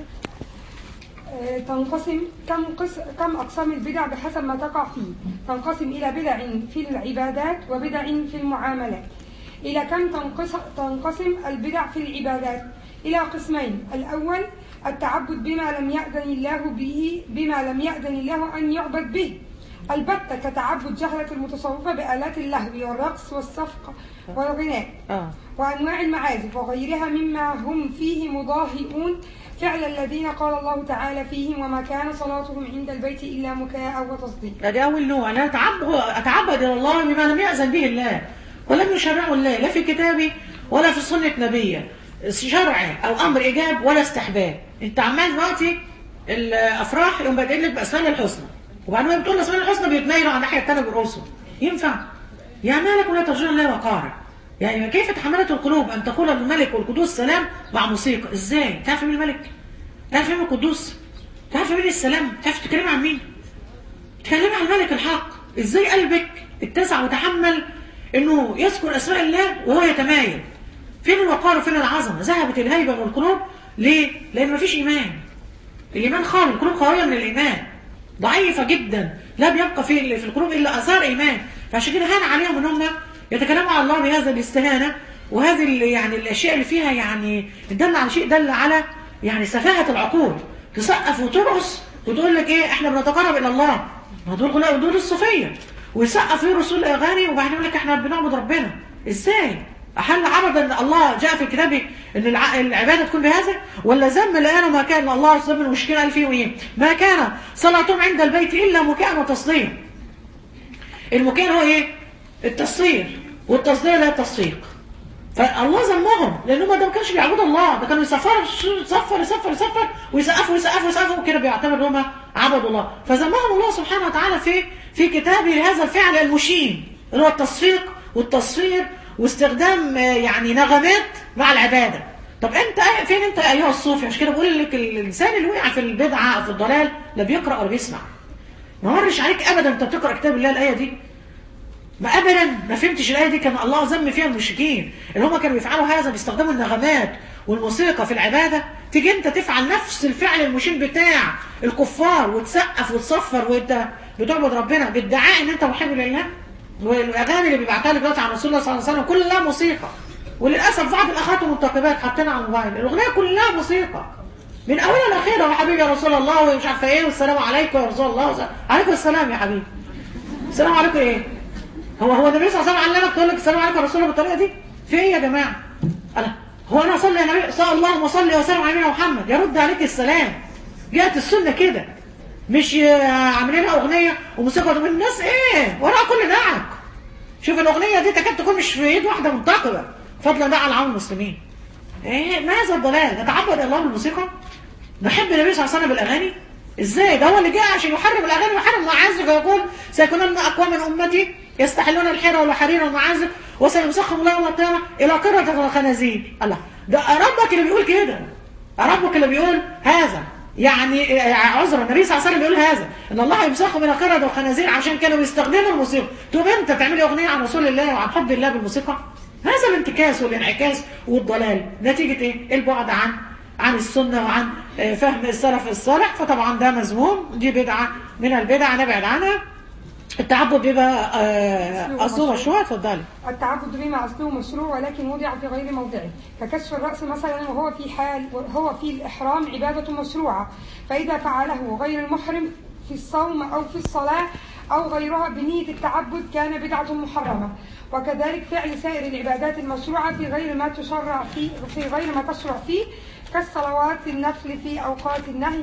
آه، تنقسم كم قس... كم أقسام البدع بحسب ما تقع فيه تنقسم إلى بدع في العبادات وبدع في المعاملات إلى كم تنقس... تنقسم البدع في العبادات إلى قسمين الأول التعبد بما لم يأذن الله به بما لم يأذن الله أن يعبد به البتة كتعبد جهلة المتصوفة بآلات اللهو والرقص والصفق والغناء اه وأنواع المعازف وغيرها مما هم فيه مضاهئون فعل الذين قال الله تعالى فيهم وما كان صلاتهم عند البيت إلا مكاء وتصديق ادي اول نوع انا اتعبد اتعبد الى الله بما لم ياذن به الله ولم يشرعه الله لا في كتابه ولا في سنه نبيه شرع او امر ايجاب ولا استحباب انت عمال دلوقتي الافراح يقوم بادئين لك باسماء الحسنى وبعدين ما بتقول الاسماء الحسنى بيتميلوا على الناحيه الثانيه برؤوسهم ينفع يا مالك ولا ترجون الله وقارا يعني كيف تحملت القلوب ان تقول الملك والقدوس سلام مع موسيقى ازاي تعرف مين الملك تعرف مين القدوس تعرف مين السلام تعرف تتكلم عن مين تكلمي عن الملك الحق ازاي قلبك اتسع وتحمل انه يذكر اسماء الله وهو يتمايل فين الوقار وفين العظمه ذهبت الهيبه من القلوب ليه لان مفيش ايمان الايمان خالي القلوب خاويه من الايمان ضعيفه جدا لا بيبقى في في القلوب الا اثار ايمان فعشان كده هان عليهم ان هم يتكلموا على الله بهذا الاستهانه وهذه ال- يعني الاشياء اللي فيها يعني دل على شيء دل على يعني سفاهه العقول تسقف وترقص وتقول لك ايه احنا بنتقرب الى الله ما دول كلها دول الصوفيه ويسقف في رسول الاغاني وبعدين يقول لك احنا بنعبد ربنا ازاي أحل عبد أن الله جاء في الكتاب أن الع- العبادة تكون بهذا ولا ذم الآن ما كان الله سبب المشكلة قال فيه إيه ما كان صلاتهم عند البيت إلا مكاء وتصدير المكان هو إيه التصدير والتصدير لا التصفيق فالله ذمهم لأنهم ده ما كانش بيعبدوا الله ده كانوا يسفروا يسفر يسفر يسفر ويسقفوا يسقفوا يسقفوا وكده بيعتبروا هم عبدوا الله فذمهم الله سبحانه وتعالى في في كتابه هذا الفعل المشين اللي هو التصفيق والتصفير واستخدام آه، يعني نغمات مع العباده طب انت فين انت ايها الصوفي مش كده بقول لك الانسان اللي وقع في البدعه او في الضلال لا بيقرا ولا بيسمع ما مرش عليك ابدا انت بتقرا كتاب الله الايه دي ما ابدا ما فهمتش الايه دي كان الله ذم فيها المشركين اللي هم كانوا بيفعلوا هذا بيستخدموا النغمات والموسيقى في العباده تيجي انت تفعل نفس الفعل المشين بتاع الكفار وتسقف وتصفر وانت بتعبد ربنا بادعاء ان انت محب لله والاغاني اللي بيبعتها لك دلوقتي عن رسول الله صلى الله عليه وسلم كلها موسيقى وللاسف بعض الاخوات المنتقبات حاطينها على الموبايل الاغنيه كلها موسيقى من اولها لاخرها يا حبيبي يا رسول الله ومش عارفه ايه والسلام عليكم يا رسول الله عليكم السلام يا حبيبي السلام عليكم ايه هو هو النبي صلى الله عليه وسلم علمك تقول لك السلام عليكم يا رسول الله بالطريقه دي في ايه يا جماعه انا هو انا اصلي يا نبي صلى الله وصلي وسلم على نبينا محمد يرد عليك السلام جاءت السنه كده مش عاملين لها اغنيه وموسيقى الناس ايه وراء كل دعك شوف الاغنيه دي تكاد تكون مش في ايد واحده منتقبه فضلا ده على عون المسلمين ايه ما هذا الضلال نتعبد الله بالموسيقى نحب النبي صلى الله عليه وسلم بالاغاني ازاي ده هو اللي جاء عشان يحرم الاغاني ويحرم المعازف ويقول سيكونن اقوام من امتي يستحلون الحيره والحرير والمعازف وسيمسخهم الله يوم القيامه الى قره الخنازير الله ده ربك اللي بيقول كده ربك اللي بيقول هذا يعني عذرا النبي صلى الله عليه وسلم بيقول هذا ان الله يمسخهم الى قرد والخنازير عشان كانوا بيستخدموا الموسيقى تقوم انت تعملي اغنيه عن رسول الله وعن حب الله بالموسيقى هذا الانتكاس والانعكاس والضلال نتيجه ايه البعد عن عن السنه وعن فهم السلف الصالح فطبعا ده مذموم دي بدعه من البدع نبعد عنها التعبد بيبقى اصله مشروع اتفضلي التعبد بما اصله مشروع ولكن وضع في غير موضعه ككشف الراس مثلا وهو في حال وهو في الاحرام عباده مشروعه فاذا فعله غير المحرم في الصوم او في الصلاه او غيرها بنيه التعبد كان بدعه محرمه وكذلك فعل سائر العبادات المشروعه في غير ما تشرع فيه في غير ما تشرع فيه كالصلوات النفل في اوقات النهي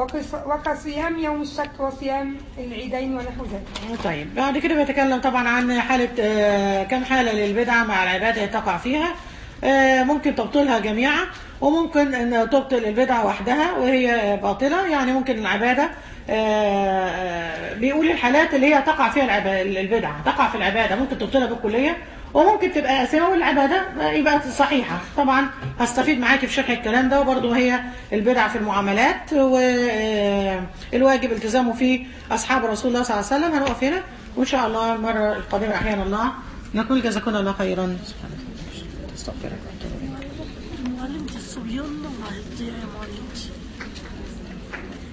وكصيام يوم الشك وصيام العيدين ونحو ذلك. طيب بعد كده بيتكلم طبعا عن حالة كم حالة للبدعة مع العبادة تقع فيها ممكن تبطلها جميعا وممكن ان تبطل البدعة وحدها وهي باطلة يعني ممكن العبادة بيقول الحالات اللي هي تقع فيها البدعة تقع في العبادة ممكن تبطلها بالكلية وممكن تبقى آثمة والعبادة يبقى صحيحة طبعا هستفيد معاكي في شرح الكلام ده وبرضه هي البدع في المعاملات والواجب التزامه في أصحاب رسول الله صلى الله عليه وسلم هنقف هنا وإن شاء الله المرة القادمة أحيانا الله نقول جزاكم الله خيرا استغفرك معلمة الصبيان الله يضيع يا معلمتي